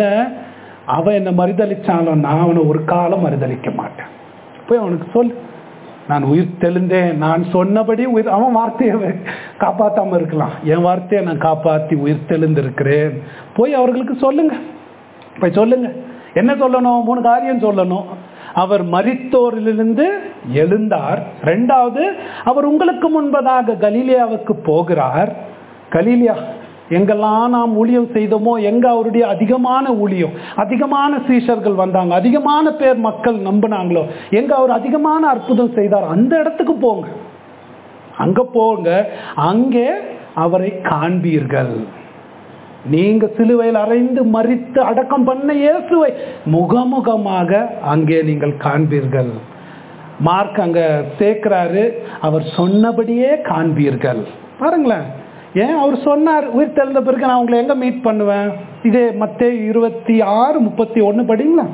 அவன் என்னை மறுதளிச்சாலும் நான் அவனை ஒரு காலம் மறுதளிக்க மாட்டேன் போய் அவனுக்கு சொல்லு நான் உயிர் தெளிந்தேன் நான் சொன்னபடி உயிர் அவன் வார்த்தையை வே- காப்பாத்தாம இருக்கலாம் என் வார்த்தையை நான் காப்பாத்தி உயிர் தெளிந்திருக்கிறேன் போய் அவர்களுக்கு சொல்லுங்க போய் சொல்லுங்க என்ன சொல்லணும் மூணு காரியம் சொல்லணும் அவர் மரித்தோரிலிருந்து எழுந்தார் ரெண்டாவது அவர் உங்களுக்கு முன்பதாக கலீலியாவுக்கு போகிறார் கலீலியா எங்கெல்லாம் நாம் ஊழியம் செய்தோமோ எங்க அவருடைய அதிகமான ஊழியம் அதிகமான சீஷர்கள் வந்தாங்க அதிகமான பேர் மக்கள் நம்பினாங்களோ எங்க அவர் அதிகமான அற்புதம் செய்தார் அந்த இடத்துக்கு போங்க அங்க போங்க அங்கே அவரை காண்பீர்கள் நீங்க சிலுவையில் அறைந்து மறித்து அடக்கம் பண்ண இயேசுவை முகமுகமாக அங்கே நீங்கள் காண்பீர்கள் மார்க் அங்க சேர்க்கிறாரு அவர் சொன்னபடியே காண்பீர்கள் பாருங்களேன் ஏன் அவர் சொன்னார் உயிர் தெழுந்த பிறகு நான் உங்களை எங்க மீட் பண்ணுவேன் இதே மத்தே இருபத்தி ஆறு முப்பத்தி ஒன்று படிங்களா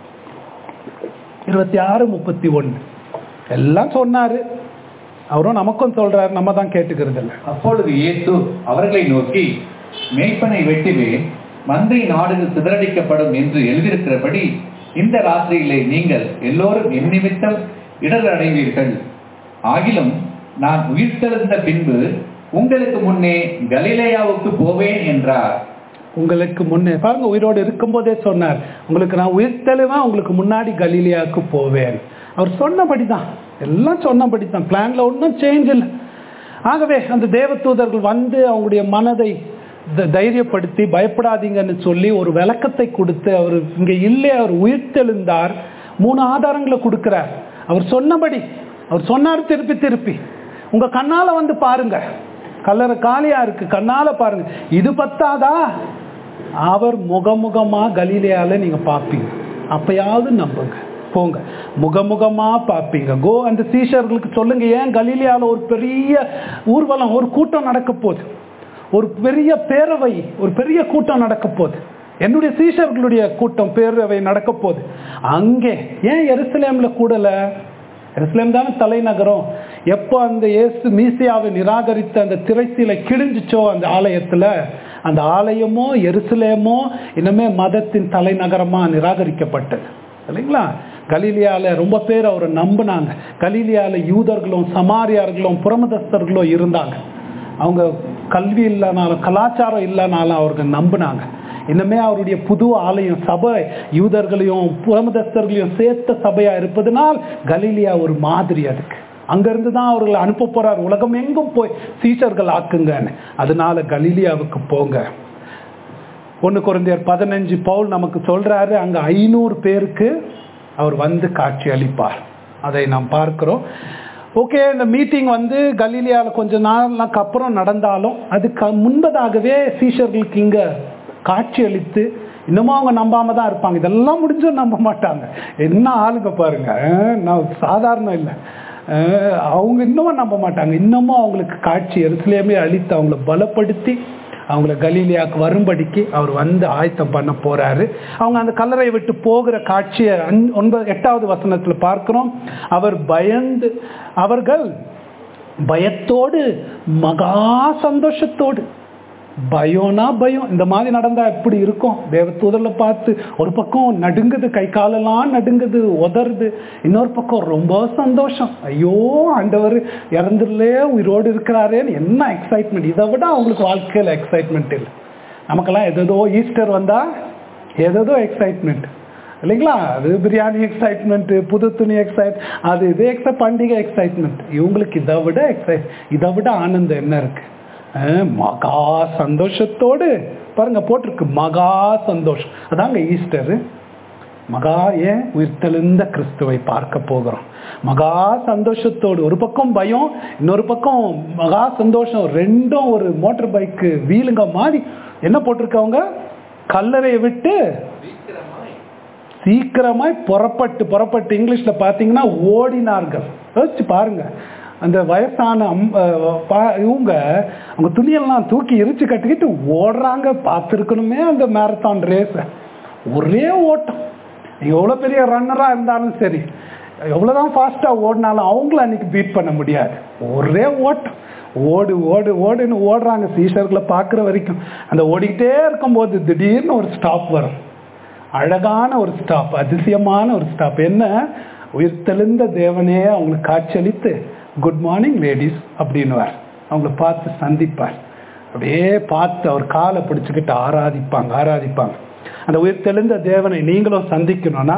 இருபத்தி ஆறு முப்பத்தி ஒன்று எல்லாம் சொன்னாரு அவரும் நமக்கும் சொல்றாரு நம்ம தான் கேட்டுக்கிறது இல்லை அப்பொழுது இயேசு அவர்களை நோக்கி மேய்ப்பனை வெட்டுவேன் மந்தை நாடுகள் சிதறடிக்கப்படும் என்று எழுதியிருக்கிறபடி இந்த ராத்திரியிலே நீங்கள் எல்லோரும் என் நிமித்தம் இடர் அடைவீர்கள் ஆகிலும் நான் உயிர்த்தெழுந்த பின்பு உங்களுக்கு முன்னே கலிலேயாவுக்கு போவேன் என்றார் உங்களுக்கு முன்னே பாருங்க உயிரோடு இருக்கும்போதே சொன்னார் உங்களுக்கு நான் உயிர் தெளிவேன் உங்களுக்கு முன்னாடி கலீலியாவுக்கு போவேன் அவர் சொன்னபடி தான் எல்லாம் சொன்னபடி தான் பிளான்ல ஒன்றும் சேஞ்ச் இல்லை ஆகவே அந்த தேவதூதர்கள் வந்து அவங்களுடைய மனதை த- தைரியப்படுத்தி பயப்படாதீங்கன்னு சொல்லி ஒரு விளக்கத்தை கொடுத்து அவர் இங்க இல்லை அவர் உயிர்த்தெழுந்தார் மூணு ஆதாரங்களை கொடுக்கிறார் அவர் சொன்னபடி அவர் சொன்னார் திருப்பி திருப்பி உங்க கண்ணால வந்து பாருங்க கல்லறை காலியா இருக்கு கண்ணால பாருங்க இது பத்தாதா அவர் முகமுகமா கலீலியால நீங்க பார்ப்பீங்க அப்பயாவது நம்புங்க போங்க முகமுகமா பார்ப்பீங்க கோ அந்த சீஷர்களுக்கு சொல்லுங்க ஏன் கலீலியால ஒரு பெரிய ஊர்வலம் ஒரு கூட்டம் நடக்க போகுது ஒரு பெரிய பேரவை ஒரு பெரிய கூட்டம் நடக்க போகுது என்னுடைய சீஷர்களுடைய கூட்டம் பேரவை நடக்க போகுது அங்கே ஏன் எருசலேம்ல கூடல எருசலேம் தானே தலைநகரம் எப்போ அந்த இயேசு மீசியாவை நிராகரித்த அந்த திரைசீலை கிழிஞ்சிச்சோ அந்த ஆலயத்துல அந்த ஆலயமோ எருசலேமோ இனிமே மதத்தின் தலைநகரமா நிராகரிக்கப்பட்டது இல்லைங்களா கலீலியால ரொம்ப பேர் அவரை நம்பினாங்க கலீலியால யூதர்களும் சமாரியார்களும் புறமதஸ்தர்களும் இருந்தாங்க அவங்க கல்வி இல்லைனாலும் கலாச்சாரம் இல்லைனாலும் அவர்கள் நம்பினாங்க இன்னுமே அவருடைய புது ஆலயம் சபை யூதர்களையும் புறமதஸ்தர்களையும் சேர்த்த சபையா இருப்பதனால் கலீலியா ஒரு மாதிரி அதுக்கு அங்கிருந்து தான் அவர்களை அனுப்ப போறார் உலகம் எங்கும் போய் சீஷர்கள் ஆக்குங்கன்னு அதனால கலீலியாவுக்கு போங்க ஒன்று குறைந்தர் பதினஞ்சு பவுல் நமக்கு சொல்றாரு அங்க ஐநூறு பேருக்கு அவர் வந்து காட்சி அளிப்பார் அதை நாம் பார்க்கிறோம் ஓகே இந்த மீட்டிங் வந்து கலீலியாவில் கொஞ்ச நாளுக்கு அப்புறம் நடந்தாலும் அதுக்கு முன்பதாகவே சீஷர்களுக்கு இங்க காட்சி அளித்து இன்னமும் அவங்க நம்பாம தான் இருப்பாங்க இதெல்லாம் முடிஞ்சும் நம்ப மாட்டாங்க என்ன ஆளுங்க பாருங்க அஹ் நான் சாதாரணம் இல்லை அஹ் அவங்க இன்னமும் நம்ப மாட்டாங்க இன்னமும் அவங்களுக்கு காட்சி எருசலேமே அளித்து அவங்கள பலப்படுத்தி அவங்கள கலீலியாவுக்கு வரும்படிக்கு அவர் வந்து ஆயத்தம் பண்ண போறாரு அவங்க அந்த கல்லறையை விட்டு போகிற காட்சியை அன்- ஒன்பது எட்டாவது வசனத்துல பார்க்கிறோம் அவர் பயந்து அவர்கள் பயத்தோடு மகா சந்தோஷத்தோடு பயம்னா பயம் இந்த மாதிரி நடந்தா எப்படி இருக்கும் தேவதூதர்ல பார்த்து ஒரு பக்கம் நடுங்குது கை காலெல்லாம் நடுங்குது உதறுது இன்னொரு பக்கம் ரொம்ப சந்தோஷம் ஐயோ ஆண்டவர் இறந்துடலே உயிரோடு இருக்கிறாரேன்னு என்ன எக்ஸைட்மெண்ட் இதை விட அவங்களுக்கு வாழ்க்கையில எக்ஸைட்மெண்ட் இல்லை நமக்கெல்லாம் எதோ ஈஸ்டர் வந்தா எதோ எக்ஸைட்மெண்ட் இல்லைங்களா அது பிரியாணி எக்ஸைட்மெண்ட் புது துணி எக்ஸைட் அது இது எக்ஸ பண்டிகை எக்ஸைட்மெண்ட் இவங்களுக்கு இதை விட எக்ஸைட் இதை விட ஆனந்தம் என்ன இருக்கு அஹ் மகா சந்தோஷத்தோடு பாருங்க போட்டிருக்கு மகா சந்தோஷம் அதாங்க ஈஸ்டர் மகா ஏன் உயிர்த்தெழுந்த கிறிஸ்துவை பார்க்க போகிறோம் மகா சந்தோஷத்தோடு ஒரு பக்கம் பயம் இன்னொரு பக்கம் மகா சந்தோஷம் ரெண்டும் ஒரு மோட்டார் பைக்கு வீலுங்க மாதிரி என்ன போட்டிருக்கவங்க கல்லறையை விட்டு சீக்கிரமாய் புறப்பட்டு புறப்பட்டு இங்கிலீஷ்ல பார்த்தீங்கன்னா ஓடினார்கள் யோசிச்சு பாருங்க அந்த வயசான அம்- அஹ் பா- இவங்க அவங்க துணியெல்லாம் தூக்கி எரிச்சு கட்டிக்கிட்டு ஓடுறாங்க பார்த்துருக்கணுமே அந்த மேரத்தான் ரேஸ ஒரே ஓட்டம் எவ்வளோ பெரிய ரன்னராக இருந்தாலும் சரி எவ்வளோதான் ஃபாஸ்ட்டாக ஓடினாலும் அவங்கள அன்னைக்கு பீட் பண்ண முடியாது ஒரே ஓட்டம் ஓடு ஓடு ஓடுன்னு ஓடுறாங்க சீஷர்களை பார்க்குற வரைக்கும் அந்த ஓடிக்கிட்டே இருக்கும்போது திடீர்னு ஒரு ஸ்டாப் வரும் அழகான ஒரு ஸ்டாப் அதிசயமான ஒரு ஸ்டாப் என்ன உயிர்த்தெழுந்த தேவனே அவங்களுக்கு காட்சியளித்து குட் மார்னிங் லேடிஸ் அப்படின்னுவார் அவங்கள பார்த்து சந்திப்பார் அப்படியே பார்த்து அவர் காலை பிடிச்சுக்கிட்டு ஆராதிப்பாங்க ஆராதிப்பாங்க அந்த உயிர்த்தெழுந்த தேவனை நீங்களும் சந்திக்கணும்னா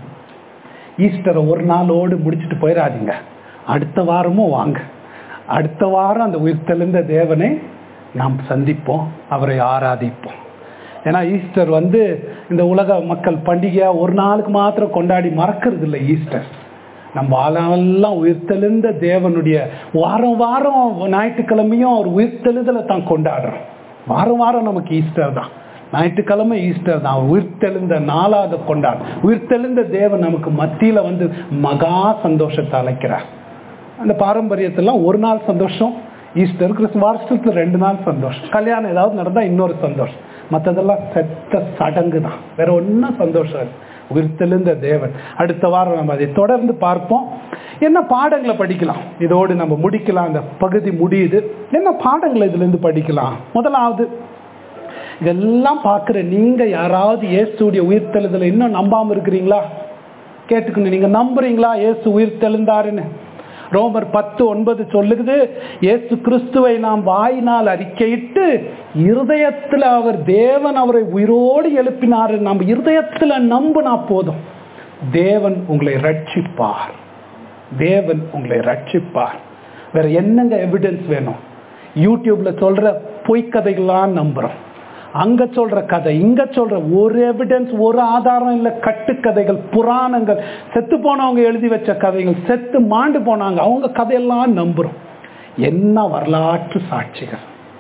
ஈஸ்டரை ஒரு நாளோடு முடிச்சுட்டு போயிடாதீங்க அடுத்த வாரமும் வாங்க அடுத்த வாரம் அந்த உயிர்த்தெழுந்த தேவனை நாம் சந்திப்போம் அவரை ஆராதிப்போம் ஏன்னா ஈஸ்டர் வந்து இந்த உலக மக்கள் பண்டிகையா ஒரு நாளுக்கு மாத்திரம் கொண்டாடி மறக்கிறது இல்லை ஈஸ்டர் நம்ம ஆளெல்லாம் உயிர்த்தெழுந்த தேவனுடைய வாரம் வாரம் ஞாயிற்றுக்கிழமையும் அவர் உயிர்த்தெழுதலை தான் கொண்டாடுறோம் வாரம் வாரம் நமக்கு ஈஸ்டர் தான் ஞாயிற்றுக்கிழமை ஈஸ்டர் தான் அவர் உயிர்த்தெழுந்த நாளாக கொண்டார் உயிர்த்தெழுந்த தேவன் நமக்கு மத்தியில வந்து மகா சந்தோஷத்தை அழைக்கிறார் அந்த பாரம்பரியத்தெல்லாம் ஒரு நாள் சந்தோஷம் ஈஸ்டர் கிறிஸ்து வருஷத்துல ரெண்டு நாள் சந்தோஷம் கல்யாணம் ஏதாவது நடந்தா இன்னொரு சந்தோஷம் மற்றதெல்லாம் செத்த சடங்கு தான் வேற ஒன்றும் சந்தோஷம் இல்லை உயிர்த்தெழுந்த தேவன் அடுத்த வாரம் நம்ம அதை தொடர்ந்து பார்ப்போம் என்ன பாடங்களை படிக்கலாம் இதோடு நம்ம முடிக்கலாம் அந்த பகுதி முடியுது என்ன பாடங்களை இதுல இருந்து படிக்கலாம் முதலாவது இதெல்லாம் பார்க்குற நீங்க யாராவது இயேசுடைய உயிர்த்தெழுதலை இன்னும் நம்பாம இருக்கிறீங்களா கேட்டுக்கணும் நீங்க நம்புறீங்களா இயேசு உயிர்த்தெழுந்தாருன்னு ரோமர் பத்து ஒன்பது சொல்லுகிறது இயேசு கிறிஸ்துவை நாம் வாயினால் அறிக்கையிட்டு இருதயத்தில் அவர் தேவன் அவரை உயிரோடு எழுப்பினார் நம்ம இருதயத்தில் நம்பினா போதும் தேவன் உங்களை ரட்சிப்பார் தேவன் உங்களை ரட்சிப்பார் வேற என்னங்க எவிடன்ஸ் வேணும் யூடியூப்ல சொல்ற பொய்க்கதைகள்லாம் நம்புறோம் அங்க சொல்ற கதை இங்க சொல்ற ஒரு எவிடன்ஸ் ஒரு ஆதாரம் இல்ல கட்டுக்கதைகள் புராணங்கள் செத்து போனவங்க எழுதி வச்ச கதைகள் செத்து மாண்டு போனாங்க அவங்க கதையெல்லாம் நம்புறோம் என்ன வரலாற்று சாட்சிகள்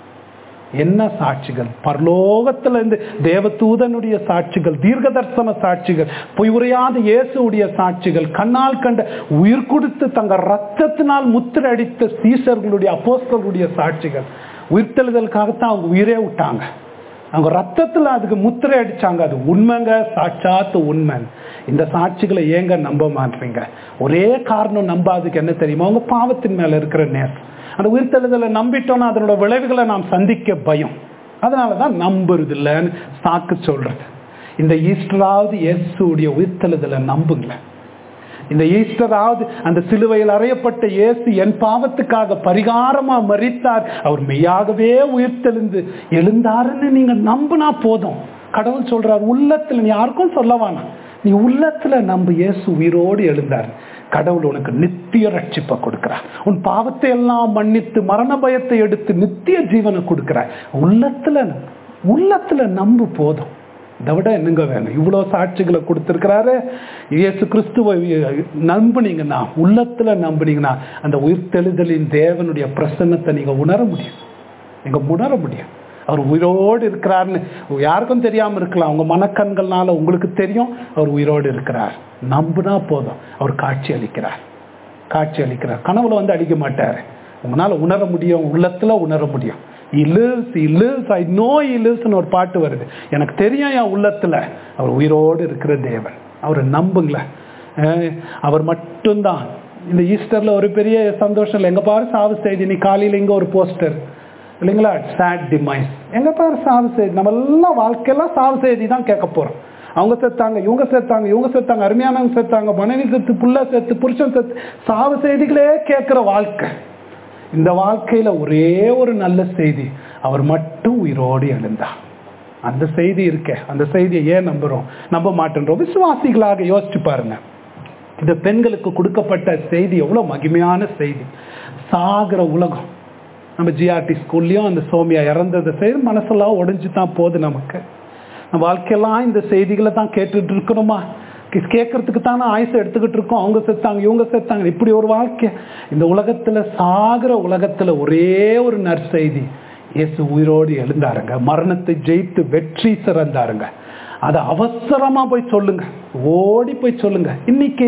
என்ன சாட்சிகள் பரலோகத்துல இருந்து தேவதூதனுடைய சாட்சிகள் தீர்க்க தரிசன சாட்சிகள் பொய் உரையாத இயேசுடைய சாட்சிகள் கண்ணால் கண்ட உயிர் கொடுத்து தங்க ரத்தத்தினால் முத்திரை அடித்த சீசர்களுடைய அப்போஸ்தலருடைய சாட்சிகள் உயிர்த்தெழுதலுக்காகத்தான் அவங்க உயிரே விட்டாங்க அவங்க ரத்தத்துல அதுக்கு முத்திரை அடிச்சாங்க அது உண்மைங்க சாட்சாத்து உண்மை இந்த சாட்சிகளை ஏங்க நம்ப மாட்டீங்க ஒரே காரணம் நம்பாதுக்கு என்ன தெரியுமா அவங்க பாவத்தின் மேல இருக்கிற நேசம் அந்த உயிர்த்தெழுதலை நம்பிட்டோம்னா அதனோட விளைவுகளை நாம் சந்திக்க பயம் அதனாலதான் நம்புறது இல்லைன்னு சாக்கு சொல்றது இந்த ஈஸ்டராவது இயேசுடைய உயிர்த்தெழுதலை நம்புங்களேன் இந்த ஈஸ்டராவது அந்த சிலுவையில் அறையப்பட்ட இயேசு என் பாவத்துக்காக பரிகாரமா மறித்தார் அவர் மெய்யாகவே உயிர்த்தெழுந்து எழுந்தாருன்னு நீங்க நம்பினா போதும் கடவுள் சொல்றார் உள்ளத்துல நீ யாருக்கும் சொல்ல வேணாம் நீ உள்ளத்துல நம்ப இயேசு உயிரோடு எழுந்தார் கடவுள் உனக்கு நித்திய ரட்சிப்பை கொடுக்கிறார் உன் பாவத்தை எல்லாம் மன்னித்து மரண பயத்தை எடுத்து நித்திய ஜீவனை கொடுக்கிறார் உள்ளத்துல உள்ளத்துல நம்பு போதும் இதை விட என்னங்க வேணும் இவ்வளோ சாட்சிகளை கொடுத்துருக்கிறாரு இயேசு கிறிஸ்துவை நம்புனீங்கன்னா உள்ளத்துல நம்புனீங்கன்னா அந்த உயிர்த்தெழுதலின் தேவனுடைய பிரசன்னத்தை நீங்க உணர முடியும் நீங்க உணர முடியும் அவர் உயிரோடு இருக்கிறார்னு யாருக்கும் தெரியாம இருக்கலாம் உங்க மனக்கண்கள்னால உங்களுக்கு தெரியும் அவர் உயிரோடு இருக்கிறார் நம்புனா போதும் அவர் காட்சி அளிக்கிறார் காட்சி அளிக்கிறார் கனவுல வந்து அடிக்க மாட்டாரு உங்களால உணர முடியும் உள்ளத்துல உணர முடியும் இலிவ்ஸ் இலிவ்ஸ் ஐ நோ இலிவ்ஸ்னு ஒரு பாட்டு வருது எனக்கு தெரியும் என் உள்ளத்துல அவர் உயிரோடு இருக்கிற தேவன் அவரை நம்புங்களேன் அஹ் அவர் மட்டும்தான் இந்த ஈஸ்டர்ல ஒரு பெரிய சந்தோஷம் இல்லை எங்க பாரு சாவு செய்தி நீ காலையில இங்க ஒரு போஸ்டர் இல்லைங்களா சேட் டிமைஸ் எங்க பாரு சாவு செய்தி நம்ம எல்லாம் வாழ்க்கையெல்லாம் சாவு செய்தி தான் கேட்க போறோம் அவங்க செத்தாங்க இவங்க செத்தாங்க இவங்க செத்தாங்க அருமையானவங்க செத்தாங்க மனைவி செத்து புள்ள செத்து புருஷன் செத்து சாவு செய்திகளே கேட்கிற வாழ்க்கை இந்த வாழ்க்கையில ஒரே ஒரு நல்ல செய்தி அவர் மட்டும் உயிரோடு எழுந்தார் அந்த செய்தி இருக்கே அந்த செய்தியை ஏன் நம்புறோம் நம்ப மாட்டேன்றோம் விசுவாசிகளாக யோசிச்சு பாருங்க இந்த பெண்களுக்கு கொடுக்கப்பட்ட செய்தி எவ்வளவு மகிமையான செய்தி சாகிற உலகம் நம்ம ஜிஆர்டி ஸ்கூல்லையும் அந்த சோமியா இறந்ததை செய்து மனசெல்லாம் உடைஞ்சு தான் போகுது நமக்கு நம்ம வாழ்க்கையெல்லாம் இந்த செய்திகளை தான் கேட்டுட்டு இருக்கணுமா கேட்கறதுக்கு தானே ஆயுசை எடுத்துக்கிட்டு இருக்கோம் அவங்க செத்தாங்க இவங்க செத்தாங்க இப்படி ஒரு வாழ்க்கை இந்த உலகத்துல சாகிற உலகத்துல ஒரே ஒரு நற்செய்தி இயேசு உயிரோடு எழுந்தாருங்க மரணத்தை ஜெயித்து வெற்றி சிறந்தாருங்க அதை அவசரமா போய் சொல்லுங்க ஓடி போய் சொல்லுங்க இன்னைக்கு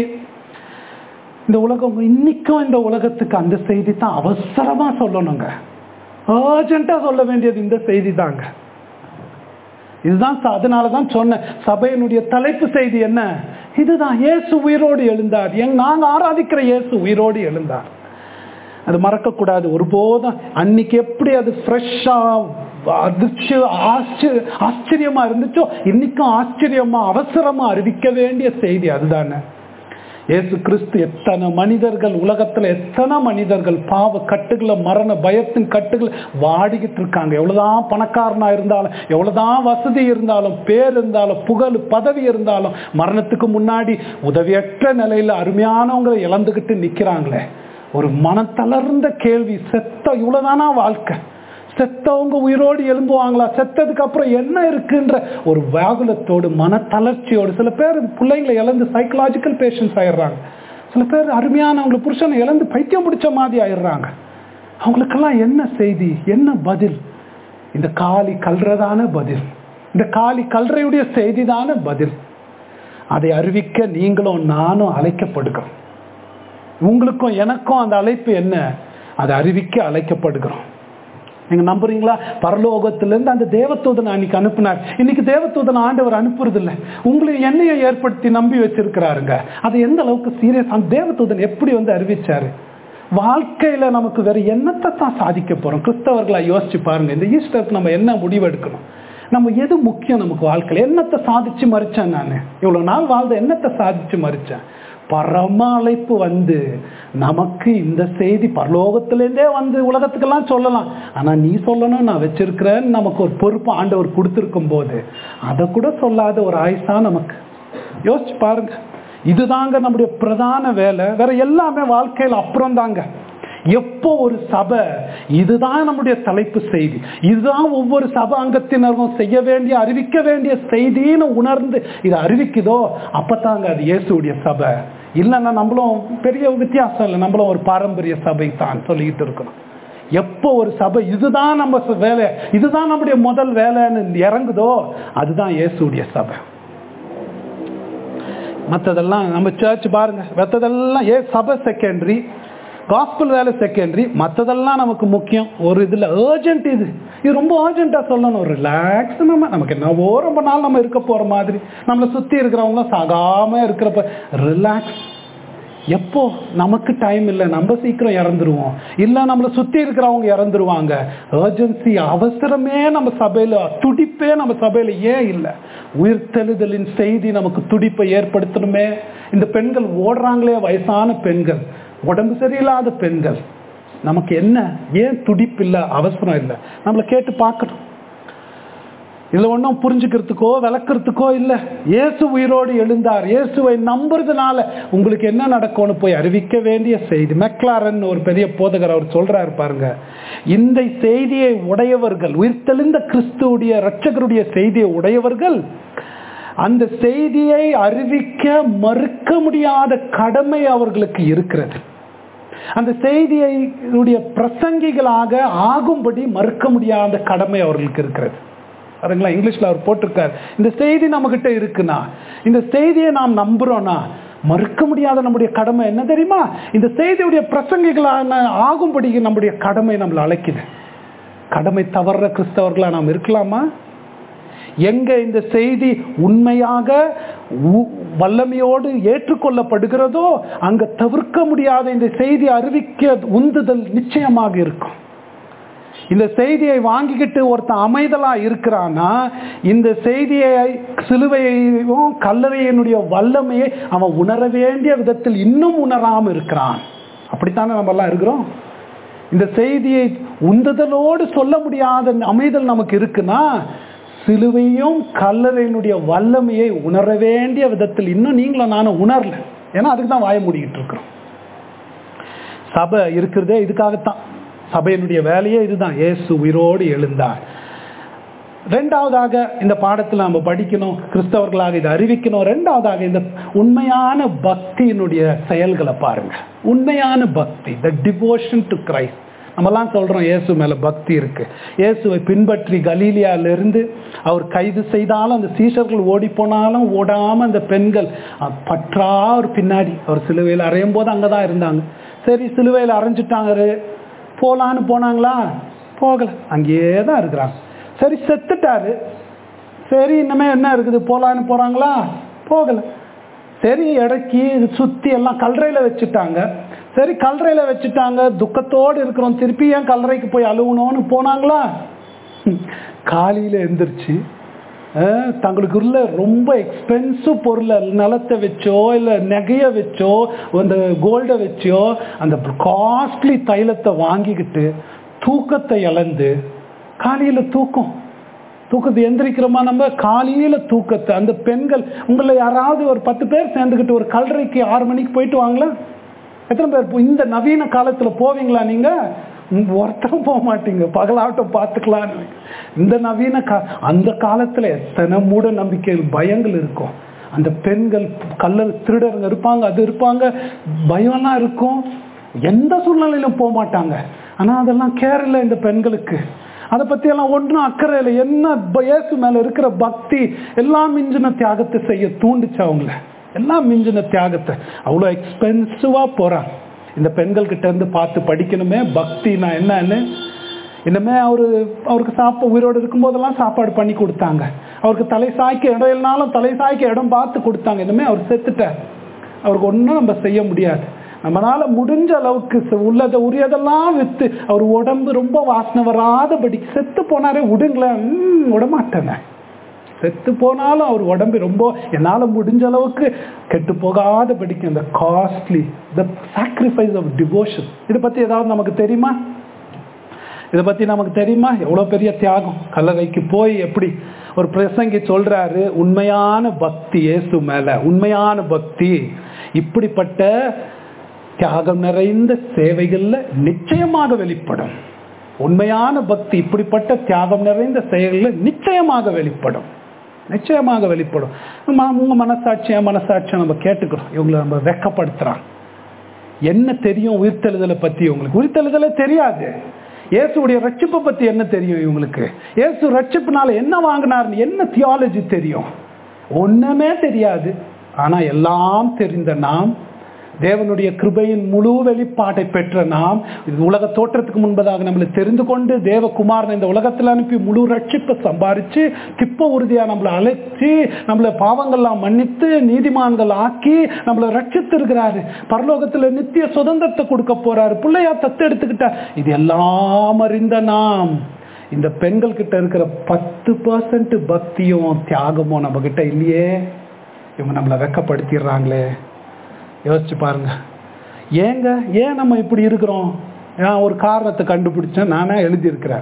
இந்த உலகம் இன்னைக்கும் இந்த உலகத்துக்கு அந்த செய்தி தான் அவசரமா சொல்லணுங்க அர்ஜென்ட்டா சொல்ல வேண்டியது இந்த செய்தி தாங்க இதுதான் அதனாலதான் சொன்ன சபையினுடைய தலைப்பு செய்தி என்ன இதுதான் இயேசு உயிரோடு எழுந்தார் எங் நாங்க ஆராதிக்கிற இயேசு உயிரோடு எழுந்தார் அது மறக்கக்கூடாது ஒருபோதும் அன்னைக்கு எப்படி அது ஃப்ரெஷ்ஷா அதிர்ச்சி ஆச்சரிய ஆச்சரியமா இருந்துச்சோ இன்னைக்கும் ஆச்சரியமா அவசரமா அறிவிக்க வேண்டிய செய்தி அதுதானே இயேசு கிறிஸ்து எத்தனை மனிதர்கள் உலகத்துல எத்தனை மனிதர்கள் பாவ கட்டுகளை மரண பயத்தின் கட்டுகள் வாடிக்கிட்டு இருக்காங்க எவ்வளவுதான் பணக்காரனா இருந்தாலும் எவ்வளவுதான் வசதி இருந்தாலும் பேர் இருந்தாலும் புகழ் பதவி இருந்தாலும் மரணத்துக்கு முன்னாடி உதவியற்ற நிலையில அருமையானவங்களை இழந்துகிட்டு நிக்கிறாங்களே ஒரு மனத்தளர்ந்த கேள்வி செத்த இவ்வளவுதானா வாழ்க்கை செத்தவங்க உயிரோடு எழும்புவாங்களா செத்ததுக்கு அப்புறம் என்ன இருக்குன்ற ஒரு வேகுலத்தோடு மன தளர்ச்சியோடு சில பேர் பிள்ளைங்களை இழந்து சைக்கலாஜிக்கல் பேஷன்ஸ் ஆயிடுறாங்க சில பேர் அருமையானவங்களை புருஷனை இழந்து பைத்தியம் பிடிச்ச மாதிரி ஆயிடுறாங்க அவங்களுக்கெல்லாம் என்ன செய்தி என்ன பதில் இந்த காலி கல்றதான பதில் இந்த காலி கல்றையுடைய செய்தி தானே பதில் அதை அறிவிக்க நீங்களும் நானும் அழைக்கப்படுகிறோம் உங்களுக்கும் எனக்கும் அந்த அழைப்பு என்ன அதை அறிவிக்க அழைக்கப்படுகிறோம் நீங்க நம்புறீங்களா பரலோகத்திலிருந்து அந்த தேவதூதனை அன்னைக்கு அனுப்புனார் இன்னைக்கு தேவதூதன் ஆண்டவர் அனுப்புறது இல்லை உங்களை என்னையும் ஏற்படுத்தி நம்பி வச்சிருக்கிறாருங்க அது எந்த அளவுக்கு சீரியஸ் அந்த தேவதூதன் எப்படி வந்து அறிவிச்சாரு வாழ்க்கையில நமக்கு வேற என்னத்தை தான் சாதிக்க போறோம் கிறிஸ்தவர்களா யோசிச்சு பாருங்க இந்த ஈஸ்டருக்கு நம்ம என்ன முடிவு எடுக்கணும் நம்ம எது முக்கியம் நமக்கு வாழ்க்கையில் என்னத்தை சாதிச்சு மறிச்சேன் நான் இவ்வளவு நாள் வாழ்ந்த என்னத்தை சாதிச்சு மறிச்சேன் பரம அழைப்பு வந்து நமக்கு இந்த செய்தி பரலோகத்திலேருந்தே வந்து உலகத்துக்கெல்லாம் சொல்லலாம் ஆனா நீ சொல்லணும் நான் வச்சிருக்கிறேன்னு நமக்கு ஒரு பொறுப்பு ஆண்டவர் கொடுத்துருக்கும் போது அதை கூட சொல்லாத ஒரு ஆயுசா நமக்கு யோசிச்சு பாருங்க இதுதாங்க நம்முடைய பிரதான வேலை வேற எல்லாமே வாழ்க்கையில் அப்புறம் தாங்க எப்போ ஒரு சபை இதுதான் நம்முடைய தலைப்பு செய்தி இதுதான் ஒவ்வொரு சபை அங்கத்தினரும் செய்ய வேண்டிய அறிவிக்க வேண்டிய செய்தின்னு உணர்ந்து இதை அறிவிக்குதோ அப்பதாங்க அது இயேசுடைய சபை இல்லைன்னா நம்மளும் பெரிய வித்தியாசம் இல்லை நம்மளும் ஒரு பாரம்பரிய சபை தான் சொல்லிக்கிட்டு இருக்கணும் எப்போ ஒரு சபை இதுதான் நம்ம ச- வேலை இதுதான் நம்முடைய முதல் வேலைன்னு இறங்குதோ அதுதான் இயேசுடைய சபை மற்றதெல்லாம் நம்ம சர்ச் பாருங்க மற்றதெல்லாம் ஏ சபை செகண்டரி காஸ்பிள் வேலை செகண்டரி மற்றதெல்லாம் நமக்கு முக்கியம் ஒரு இதில் ஏர்ஜென்ட் இது இது ரொம்ப அர்ஜென்ட்டாக சொல்லணும் ரிலாக்ஸ் நம்ம நமக்கு என்னவோ ரொம்ப நாள் நம்ம இருக்க போகிற மாதிரி நம்மளை சுற்றி இருக்கிறவங்களும் சாகாமல் இருக்கிறப்ப ரிலாக்ஸ் எப்போ நமக்கு டைம் இல்லை நம்ம சீக்கிரம் இறந்துருவோம் இல்லை நம்மளை சுற்றி இருக்கிறவங்க இறந்துருவாங்க ஏர்ஜென்சி அவசரமே நம்ம சபையில் துடிப்பே நம்ம சபையில் ஏன் இல்லை உயிர்த்தெழுதலின் செய்தி நமக்கு துடிப்பை ஏற்படுத்தணுமே இந்த பெண்கள் ஓடுறாங்களே வயசான பெண்கள் உடம்பு சரியில்லாத பெண்கள் நமக்கு என்ன ஏன் துடிப்பு இல்லை அவசரம் இல்லை நம்மளை கேட்டு பார்க்கணும் இதுல ஒன்றும் புரிஞ்சுக்கிறதுக்கோ விளக்குறதுக்கோ இல்லை இயேசு உயிரோடு எழுந்தார் இயேசுவை நம்புறதுனால உங்களுக்கு என்ன நடக்கும்னு போய் அறிவிக்க வேண்டிய செய்தி மெக்லாரன் ஒரு பெரிய போதகர் அவர் சொல்றாரு பாருங்க இந்த செய்தியை உடையவர்கள் உயிர்த்தெழுந்த கிறிஸ்துவுடைய இரட்சகருடைய செய்தியை உடையவர்கள் அந்த செய்தியை அறிவிக்க மறுக்க முடியாத கடமை அவர்களுக்கு இருக்கிறது அந்த செய்தியுடைய பிரசங்கிகளாக ஆகும்படி மறுக்க முடியாத கடமை அவர்களுக்கு இருக்கிறது அதுங்களா இங்கிலீஷ்ல அவர் போட்டிருக்கார் இந்த செய்தி நம்மகிட்ட இருக்குன்னா இந்த செய்தியை நாம் நம்புறோம்னா மறுக்க முடியாத நம்முடைய கடமை என்ன தெரியுமா இந்த செய்தியுடைய பிரசங்கிகளான ஆகும்படி நம்முடைய கடமை நம்மளை அழைக்குது கடமை தவறுற கிறிஸ்தவர்களா நாம் இருக்கலாமா எங்க இந்த செய்தி உண்மையாக உ- வல்லமையோடு ஏற்றுக்கொள்ளப்படுகிறதோ அங்க தவிர்க்க முடியாத இந்த செய்தி அறிவிக்க உந்துதல் நிச்சயமாக இருக்கும் இந்த செய்தியை வாங்கிக்கிட்டு ஒருத்தன் அமைதலா இருக்கிறான்னா இந்த செய்தியை சிலுவையையும் கல்லறையினுடைய வல்லமையை அவன் உணர வேண்டிய விதத்தில் இன்னும் உணராம இருக்கிறான் அப்படித்தானே நம்ம எல்லாம் இருக்கிறோம் இந்த செய்தியை உந்துதலோடு சொல்ல முடியாத அமைதல் நமக்கு இருக்குன்னா சிலுவையும் கல்லறையினுடைய வல்லமையை உணர வேண்டிய விதத்தில் இன்னும் நீங்களும் நானும் உணரல ஏன்னா அதுக்கு தான் வாய மூடிக்கிட்டு இருக்கிறோம் சபை இருக்கிறதே இதுக்காகத்தான் சபையினுடைய வேலையே இதுதான் இயேசு உயிரோடு எழுந்தார் ரெண்டாவதாக இந்த பாடத்தில் நம்ம படிக்கணும் கிறிஸ்தவர்களாக இதை அறிவிக்கணும் ரெண்டாவதாக இந்த உண்மையான பக்தியினுடைய செயல்களை பாருங்க உண்மையான பக்தி த டிவோஷன் டு கிரைஸ்ட் நம்மலாம் சொல்றோம் இயேசு மேல பக்தி இருக்கு இயேசுவை பின்பற்றி கலீலியால இருந்து அவர் கைது செய்தாலும் அந்த சீஷர்கள் ஓடி போனாலும் ஓடாம அந்த பெண்கள் அஹ், பற்றா ஒரு பின்னாடி அவர் சிலுவையில் அறையும் போது அங்கதான் இருந்தாங்க சரி சிலுவையில் அரைஞ்சிட்டாங்க போலான்னு போனாங்களா போகல அங்கேயே தான் இருக்கிறாங்க சரி செத்துட்டாரு சரி இன்னமே என்ன இருக்குது போலான்னு போறாங்களா போகல சரி இடைக்கி சுத்தி எல்லாம் கல்லறையில வச்சுட்டாங்க சரி கல்லறையில வச்சுட்டாங்க துக்கத்தோடு இருக்கிறோம் திருப்பி ஏன் கல்லறைக்கு போய் அழுவணும்னு போனாங்களா ம். காலையில எந்திரிச்சு அஹ், தங்களுக்கு உள்ள ரொம்ப எக்ஸ்பென்சிவ் பொருளை நிலத்தை வச்சோ இல்லை நகைய வச்சோ அந்த கோல்டை வச்சோ அந்த காஸ்ட்லி தைலத்தை வாங்கிக்கிட்டு தூக்கத்தை இழந்து காலையில தூக்கம் தூக்கத்தை எந்திரிக்கிறோமா நம்ம காலையில தூக்கத்தை அந்த பெண்கள் உங்களை யாராவது ஒரு பத்து பேர் சேர்ந்துக்கிட்டு ஒரு கல்லறைக்கு ஆறு மணிக்கு போயிட்டு வாங்களா எத்தனை பேர் போ- இந்த நவீன காலத்துல போவீங்களா நீங்க உம், ஒருத்தரும் போக மாட்டீங்க பகலாட்டம் பார்த்துக்கலான்னு இந்த நவீன கா அந்த காலத்துல எத்தனை மூட நம்பிக்கைகள் பயங்கள் இருக்கும் அந்த பெண்கள் கல்லர் திருடருங்க இருப்பாங்க அது இருப்பாங்க பயம்லாம் இருக்கும் எந்த சூழ்நிலையிலும் போக மாட்டாங்க ஆனா அதெல்லாம் கேர் இல்லை இந்த பெண்களுக்கு அதை பத்தி எல்லாம் ஒன்றும் அக்கறை இல்லை என்ன ப- இயேசு மேல இருக்கிற பக்தி எல்லாம் மிஞ்சின தியாகத்தை செய்ய தூண்டுச்சு அவங்கள எல்லாம் மிஞ்சின தியாகத்தை அவ்வளோ எக்ஸ்பென்சிவா போறாங்க இந்த பெண்கள் கிட்ட இருந்து பார்த்து படிக்கணுமே பக்தினா என்னன்னு இனிமே அவரு அவருக்கு சாப்ப உயிரோடு இருக்கும்போதெல்லாம் சாப்பாடு பண்ணி கொடுத்தாங்க அவருக்கு தலை சாய்க்க இடம் இல்லைனாலும் தலை சாய்க்க இடம் பார்த்து கொடுத்தாங்க இனிமே அவர் செத்துட்டார் அவருக்கு ஒன்றும் நம்ம செய்ய முடியாது நம்மளால முடிஞ்ச அளவுக்கு ச- உள்ளதை உரியதெல்லாம் வித்து அவர் உடம்பு ரொம்ப வாசனை வராதபடி செத்து போனாரே விடுங்களேன் ம், விடமாட்டேனே செத்து போனாலும் அவர் உடம்பு ரொம்ப என்னால் முடிஞ்ச அளவுக்கு கெட்டு போகாதபடிக்கு அந்த costly the sacrifice of devotion இதை பற்றி ஏதாவது நமக்கு தெரியுமா இதை பற்றி நமக்கு தெரியுமா எவ்வளோ பெரிய தியாகம் கல்லறைக்கு போய் எப்படி ஒரு பிரசங்கி சொல்றாரு உண்மையான பக்தி இயேசு மேல உண்மையான பக்தி இப்படிப்பட்ட தியாகம் நிறைந்த சேவைகள்ல நிச்சயமாக வெளிப்படும் உண்மையான பக்தி இப்படிப்பட்ட தியாகம் நிறைந்த செயல்களில் நிச்சயமாக வெளிப்படும் நிச்சயமாக வெளிப்படும் ம- உங்க மனசாட்சியா மனசாட்சியா நம்ம கேட்டுக்கிறோம் இவங்களை நம்ம வெக்கப்படுத்துறான் என்ன தெரியும் உயிர்த்தெழுதலை பத்தி உங்களுக்கு உயிர்த்தெழுதலே தெரியாது இயேசுடைய ரட்சிப்பை பத்தி என்ன தெரியும் இவங்களுக்கு இயேசு ரட்சிப்புனால என்ன வாங்கினார்னு என்ன தியாலஜி தெரியும் ஒண்ணுமே தெரியாது ஆனா எல்லாம் தெரிந்த நாம் தேவனுடைய கிருபையின் முழு வெளிப்பாட்டை பெற்ற நாம் இது உலக தோற்றத்துக்கு முன்பதாக நம்மளை தெரிந்து கொண்டு தேவகுமாரனை இந்த உலகத்தில் அனுப்பி முழு ரட்சிப்பை சம்பாரிச்சு திப்ப உறுதியா நம்மளை அழைச்சி நம்மளை பாவங்கள்லாம் மன்னித்து நீதிமான்கள் ஆக்கி நம்மளை ரட்சித்து இருக்கிறாரு பரலோகத்துல நித்திய சுதந்திரத்தை கொடுக்க போறாரு பிள்ளையா தத்து எடுத்துக்கிட்டார் இது எல்லாம் அறிந்த நாம் இந்த பெண்கள் கிட்ட இருக்கிற பத்து பர்சன்ட் பக்தியும் தியாகமும் நம்ம கிட்ட இல்லையே இவங்க நம்மளை வெக்கப்படுத்திடுறாங்களே யோசிச்சு பாருங்க ஏங்க ஏன் நம்ம இப்படி இருக்கிறோம் நான் ஒரு காரணத்தை கண்டுபிடிச்சேன் நானே எழுதியிருக்கிறேன்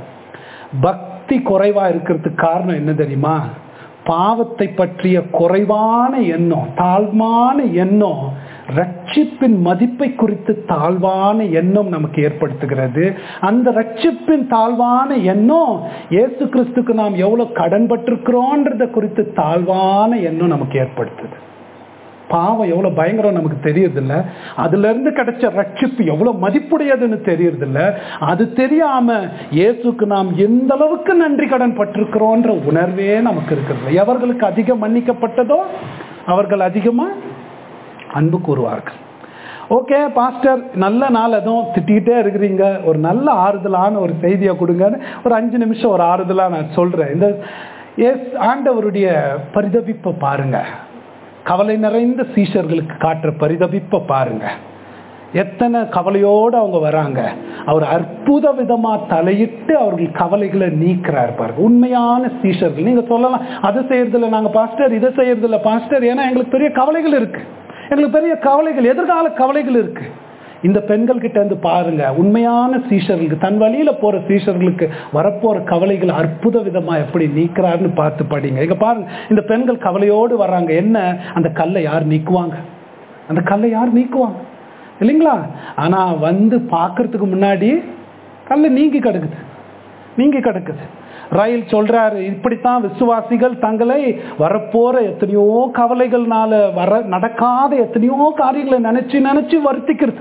பக்தி குறைவா இருக்கிறதுக்கு காரணம் என்ன தெரியுமா பாவத்தை பற்றிய குறைவான எண்ணம் தாழ்வான எண்ணம் ரட்சிப்பின் மதிப்பை குறித்து தாழ்வான எண்ணம் நமக்கு ஏற்படுத்துகிறது அந்த ரட்சிப்பின் தாழ்வான எண்ணம் இயேசு கிறிஸ்துக்கு நாம் எவ்வளவு கடன் பட்டிருக்கிறோன்றத குறித்து தாழ்வான எண்ணம் நமக்கு ஏற்படுத்துது பாவம் எவ்வளவு பயங்கரம் நமக்கு தெரியறதில்ல அதுல இருந்து கிடைச்ச ரட்சிப்பு எவ்வளவு மதிப்புடையதுன்னு தெரியறதில்ல அது தெரியாம இயேசுக்கு நாம் எந்த அளவுக்கு நன்றி கடன் பட்டிருக்கிறோன்ற உணர்வே நமக்கு இருக்கிறது எவர்களுக்கு அதிகம் மன்னிக்கப்பட்டதோ அவர்கள் அதிகமா அன்பு கூறுவார்கள் ஓகே பாஸ்டர் நல்ல நாள் அதுவும் திட்டிகிட்டே இருக்கிறீங்க ஒரு நல்ல ஆறுதலான ஒரு செய்தியை கொடுங்கன்னு ஒரு அஞ்சு நிமிஷம் ஒரு ஆறுதலா நான் சொல்றேன் இந்த எஸ் ஆண்டவருடைய பரிதபிப்பை பாருங்க கவலை நிறைந்த சீஷர்களுக்கு காட்டுற பரிதபிப்பை பாருங்க எத்தனை கவலையோடு அவங்க வராங்க அவர் அற்புத விதமா தலையிட்டு அவர்கள் கவலைகளை நீக்கிறார் பாருங்க உண்மையான சீஷர்கள் நீங்க சொல்லலாம் அதை செய்யறதில்ல நாங்க பாஸ்டர் இதை செய்யறதில்ல பாஸ்டர் ஏன்னா எங்களுக்கு பெரிய கவலைகள் இருக்கு எங்களுக்கு பெரிய கவலைகள் எதிர்கால கவலைகள் இருக்கு இந்த பெண்கள் கிட்ட இருந்து பாருங்க உண்மையான சீஷர்களுக்கு தன் வழியில போற சீஷர்களுக்கு வரப்போற கவலைகள் அற்புத விதமா எப்படி நீக்கிறாருன்னு பார்த்து படிங்க இங்க பாருங்க இந்த பெண்கள் கவலையோடு வர்றாங்க என்ன அந்த கல்லை யார் நீக்குவாங்க அந்த கல்லை யார் நீக்குவாங்க இல்லைங்களா ஆனா வந்து பார்க்கறதுக்கு முன்னாடி கல்லை நீங்கி கிடக்குது நீங்கி கிடக்குது ரயில் சொல்றாரு இப்படித்தான் விசுவாசிகள் தங்களை வரப்போற எத்தனையோ கவலைகள்னால வர நடக்காத எத்தனையோ காரியங்களை நினைச்சு நினைச்சு வருத்திக்கிறது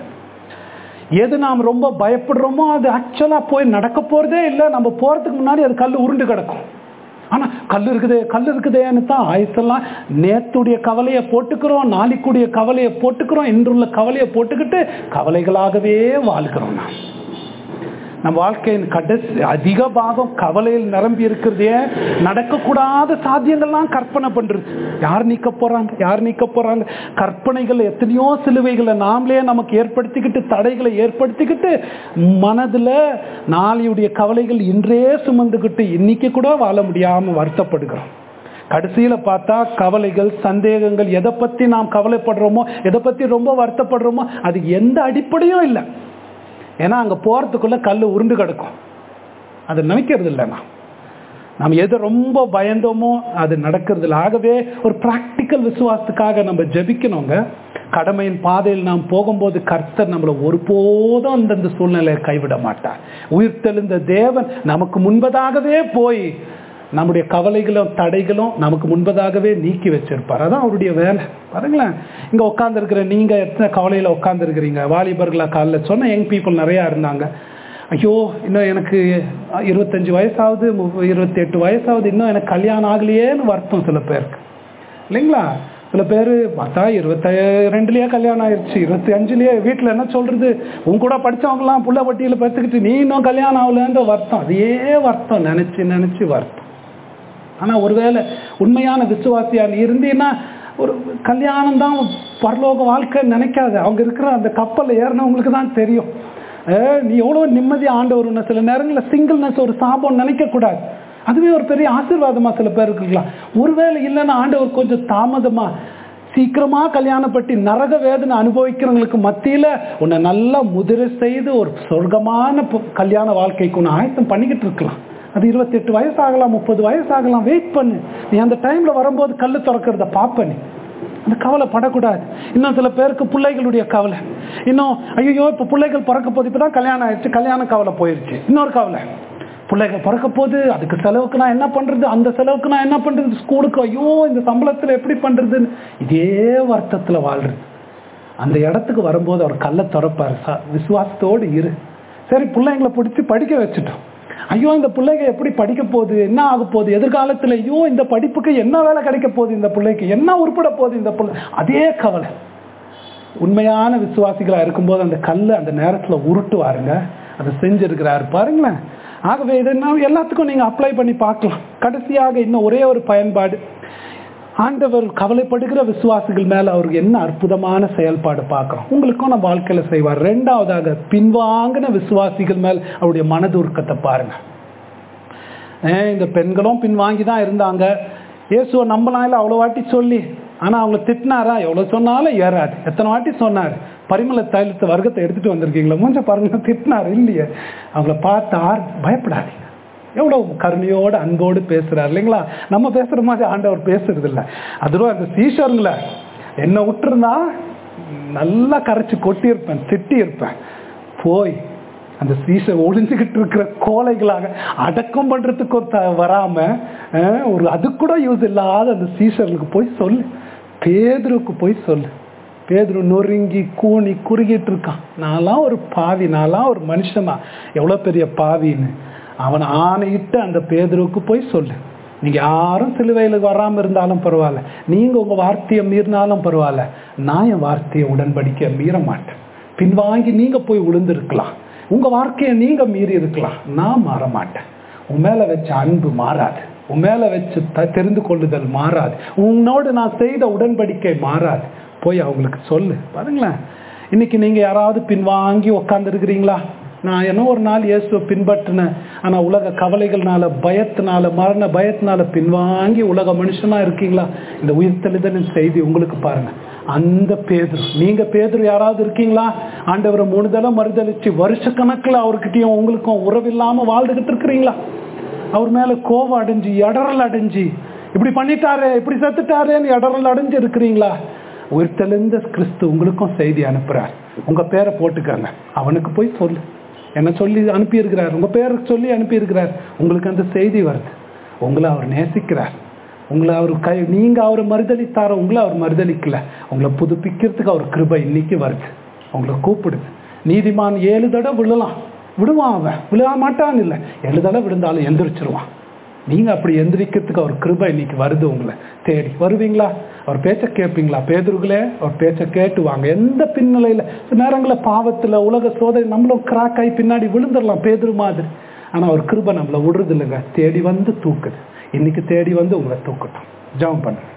எது நாம் ரொம்ப பயப்படுறோமோ அது ஆக்சுவலா போய் நடக்க போறதே இல்லை நம்ம போறதுக்கு முன்னாடி அது கல் உருண்டு கிடக்கும் ஆனா கல் இருக்குதே கல் இருக்குதேன்னு தான் ஆயுசெல்லாம் நேத்துடைய கவலையை போட்டுக்கிறோம் நாளைக்குடைய கவலையை போட்டுக்கிறோம் இன்றுள்ள கவலையை போட்டுக்கிட்டு கவலைகளாகவே வாழ்கிறோம் நான் நம்ம வாழ்க்கையின் கடைசி அதிக பாகம் கவலையில் நிரம்பி இருக்கிறதே நடக்கக்கூடாத சாத்தியங்கள்லாம் கற்பனை பண்றது யார் நீக்க போறாங்க யார் நீக்க போறாங்க கற்பனைகள் எத்தனையோ சிலுவைகளை நாமளே நமக்கு ஏற்படுத்திக்கிட்டு தடைகளை ஏற்படுத்திக்கிட்டு மனதுல நாளையுடைய கவலைகள் இன்றே சுமந்துக்கிட்டு இன்னைக்கு கூட வாழ முடியாம வருத்தப்படுகிறோம் கடைசியில பார்த்தா கவலைகள் சந்தேகங்கள் எதை பத்தி நாம் கவலைப்படுறோமோ எதை பத்தி ரொம்ப வருத்தப்படுறோமோ அதுக்கு எந்த அடிப்படையும் இல்லை ஏன்னா அங்க போறதுக்குள்ள கல் உருண்டு கிடக்கும் அதை நினைக்கிறது இல்லை நான் நாம் எது ரொம்ப பயந்தோமோ அது நடக்கிறது இல்லை ஆகவே ஒரு ப்ராக்டிக்கல் விசுவாசத்துக்காக நம்ம ஜெபிக்கணுங்க கடமையின் பாதையில் நாம் போகும்போது கர்த்தர் நம்மளை ஒருபோதும் அந்தந்த சூழ்நிலையை கைவிட மாட்டார் உயிர்த்தெழுந்த தேவன் நமக்கு முன்பதாகவே போய் நம்முடைய கவலைகளும் தடைகளும் நமக்கு முன்பதாகவே நீக்கி வச்சிருப்பார் அதான் அவருடைய வேலை பாருங்களேன் இங்க உட்காந்துருக்கிற நீங்க எத்தனை கவலையில உட்காந்துருக்கிறீங்க வாலிபர்களா காலைல சொன்ன யங் பீப்புள் நிறைய இருந்தாங்க ஐயோ இன்னும் எனக்கு இருபத்தஞ்சு வயசாகுது மு- இருபத்தெட்டு வயசாகுது இன்னும் எனக்கு கல்யாணம் ஆகலையேன்னு வருத்தம் சில பேருக்கு இல்லைங்களா சில பேர் பார்த்தா இருபத்தி ரெண்டுலயே கல்யாணம் ஆயிடுச்சு இருபத்தி அஞ்சுலயே வீட்டில் என்ன சொல்றது உன் கூட படிச்சவங்கலாம் புள்ள பட்டியல பத்துக்கிட்டு நீ இன்னும் கல்யாணம் ஆகலன்ற வருத்தம் அதே வருத்தம் நினைச்சு நினைச்சு வருத்தம் ஆனா ஒருவேளை உண்மையான விசுவாசியா நீ இருந்தீன்னா ஒரு கல்யாணம் தான் பரலோக வாழ்க்கை நினைக்காத அவங்க இருக்கிற அந்த கப்பல்ல ஏறினவங்களுக்கு தான் தெரியும் அஹ் நீ எவ்வளவு நிம்மதி ஆண்டவர் சில நேரங்களில் சிங்கிள்னஸ் ஒரு சாபம் நினைக்க கூடாது அதுவே ஒரு பெரிய ஆசீர்வாதமா சில பேருக்கு இருக்கலாம் ஒருவேளை இல்லைன்னா ஆண்டவர் கொஞ்சம் தாமதமா சீக்கிரமா கல்யாணப்பட்டு நரக வேதனை அனுபவிக்கிறவங்களுக்கு மத்தியில உன்னை நல்லா முதிரை செய்து ஒரு சொர்க்கமான பு- கல்யாண வாழ்க்கைக்கு உன்னை ஆயத்தம் பண்ணிக்கிட்டு இருக்கலாம் அது இருபத்தெட்டு வயசு ஆகலாம் முப்பது வயசு ஆகலாம் வெயிட் பண்ணு நீ அந்த டைம்ல வரும்போது கல்லு திறக்கிறத பாப்ப நீ அந்த கவலை படக்கூடாது இன்னும் சில பேருக்கு பிள்ளைகளுடைய கவலை இன்னும் ஐயோ இப்ப பிள்ளைகள் பிறக்க போது இப்பதான் கல்யாணம் ஆயிடுச்சு கல்யாண கவலை போயிருச்சு இன்னொரு கவலை பிள்ளைகள் பிறக்க போகுது அதுக்கு செலவுக்கு நான் என்ன பண்றது அந்த செலவுக்கு நான் என்ன பண்றது ஸ்கூலுக்கு ஐயோ இந்த சம்பளத்துல எப்படி பண்றதுன்னு இதே வருத்தத்துல வாழ்றது அந்த இடத்துக்கு வரும்போது அவர் கல்லை திறப்பாரு ச- விசுவாசத்தோடு இரு சரி பிள்ளைங்களை பிடிச்சி படிக்க வச்சுட்டோம் ஐயோ இந்த பிள்ளைங்க எப்படி படிக்க போகுது என்ன ஆக போகுது எதிர்காலத்துல ஐயோ இந்த படிப்புக்கு என்ன வேலை கிடைக்க போகுது இந்த பிள்ளைக்கு என்ன உருப்பட போகுது இந்த பிள்ளை அதே கவலை உண்மையான விசுவாசிகளா இருக்கும்போது அந்த கல்லு அந்த நேரத்துல உருட்டுவாருங்க அதை செஞ்சிருக்கிறாரு பாருங்களேன் ஆகவே இதை நான் எல்லாத்துக்கும் நீங்க அப்ளை பண்ணி பார்க்கலாம் கடைசியாக இன்னும் ஒரே ஒரு பயன்பாடு ஆண்டவர் கவலைப்படுகிற விசுவாசிகள் மேல அவருக்கு என்ன அற்புதமான செயல்பாடு பார்க்கிறோம் உங்களுக்கும் நம்ம வாழ்க்கையில செய்வார் ரெண்டாவதாக பின்வாங்கின விசுவாசிகள் மேல் அவருடைய மனதுருக்கத்தை பாருங்க ஏன் இந்த பெண்களும் பின்வாங்கி தான் இருந்தாங்க இயேசுவை நம்பலாம் இல்லை அவ்வளோ வாட்டி சொல்லி ஆனா அவங்க திட்டினாரா எவ்வளவு சொன்னாலும் ஏறாது எத்தனை வாட்டி சொன்னார் பரிமள தைலத்து வர்க்கத்தை எடுத்துட்டு வந்திருக்கீங்களா மூஞ்ச பாருங்க திட்டினார் இல்லையே அவங்கள பார்த்து ஆர் பயப்படாதீங்க எவ்வளவு கருணையோடு அன்போடு பேசுறாரு இல்லைங்களா நம்ம பேசுற மாதிரி ஆண்டவர் பேசுறது இல்ல அதுவும் அந்த சீஷருங்கள என்ன விட்டுருந்தா நல்லா கரைச்சு கொட்டியிருப்பேன் திட்டி இருப்பேன் போய் அந்த சீசை ஒளிஞ்சுக்கிட்டு இருக்கிற கோலைகளாக அடக்கம் பண்றதுக்கு ஒரு த- வராம அஹ், ஒரு அது கூட யூஸ் இல்லாத அந்த சீசர்களுக்கு போய் சொல்லு பேதுருக்கு போய் சொல்லு பேதுரு நொறுங்கி கூனி குறுகிட்டு இருக்கான் நான்லாம் ஒரு பாவி நான்லாம் ஒரு மனுஷனா எவ்வளவு பெரிய பாவின்னு அவன் ஆணையிட்டு அந்த பேதுருக்கு போய் சொல்லு நீங்க யாரும் சிலுவையில வராம இருந்தாலும் பரவாயில்ல நீங்க உங்க வார்த்தையை மீறினாலும் பரவாயில்ல நான் என் வார்த்தையை உடன்படிக்க மீற மாட்டேன் பின்வாங்கி நீங்க போய் விழுந்திருக்கலாம் உங்க வாழ்க்கையை நீங்க மீறி இருக்கலாம் நான் மாற மாட்டேன் உன் மேல வச்ச அன்பு மாறாது உன் மேல வச்சு த- தெரிந்து கொள்ளுதல் மாறாது உன்னோடு நான் செய்த உடன்படிக்கை மாறாது போய் அவங்களுக்கு சொல்லு பாருங்களேன் இன்னைக்கு நீங்க யாராவது பின்வாங்கி உட்கார்ந்து இருக்கிறீங்களா நான் என்ன ஒரு நாள் இயேசுவை பின்பற்றினேன் ஆனா உலக கவலைகள்னால பயத்தினால மரண பயத்தினால பின்வாங்கி உலக மனுஷனா இருக்கீங்களா இந்த உயிர்த்தெழுதலின் செய்தி உங்களுக்கு பாருங்க அந்த பேதுரு நீங்க பேதுரு யாராவது இருக்கீங்களா ஆண்டவரை மூணு தடவை மறுதளிச்சு வருஷக்கணக்கில் அவர்கிட்டயும் உங்களுக்கும் உறவில்லாம வாழ்ந்துகிட்டு இருக்கிறீங்களா அவர் மேல கோவம் அடைஞ்சு இடறல் அடைஞ்சு இப்படி பண்ணிட்டாரே இப்படி செத்துட்டாரேன்னு இடறல் அடைஞ்சு இருக்கிறீங்களா உயிர்த்தெழுந்த கிறிஸ்து உங்களுக்கும் செய்தி அனுப்புறார் உங்க பேரை போட்டுக்கங்க அவனுக்கு போய் சொல்லு என்ன சொல்லி அனுப்பியிருக்கிறார் உங்க பேரை சொல்லி அனுப்பியிருக்கிறார் உங்களுக்கு அந்த செய்தி வருது உங்களை அவர் நேசிக்கிறார் உங்களை அவர் கை நீங்க அவரை மறுதளித்தார உங்களை அவர் மறுதளிக்கல உங்களை புதுப்பிக்கிறதுக்கு அவர் கிருபை இன்னைக்கு வருது உங்களை கூப்பிடுது நீதிமான் ஏழு தடவை விழலாம் விடுவான் அவன் விழ மாட்டான் இல்லை ஏழு தடவை விழுந்தாலும் எந்திரிச்சிருவான் நீங்க அப்படி எந்திரிக்கிறதுக்கு அவர் கிருபை இன்னைக்கு வருது உங்களை தேடி வருவீங்களா அவர் பேச்ச கேட்பீங்களா பேதுருகளே அவர் பேச்ச கேட்டு வாங்க எந்த பின்னலையில சில நேரங்களில் பாவத்துல உலக சோதனை நம்மளும் கிராக் ஆகி பின்னாடி விழுந்துடலாம் பேதுரு மாதிரி ஆனா அவர் கிருபை நம்மளை விடுறது இல்லைங்க தேடி வந்து தூக்குது இன்னைக்கு தேடி வந்து உங்களை தூக்கட்டும் ஜெபம் பண்ணுங்க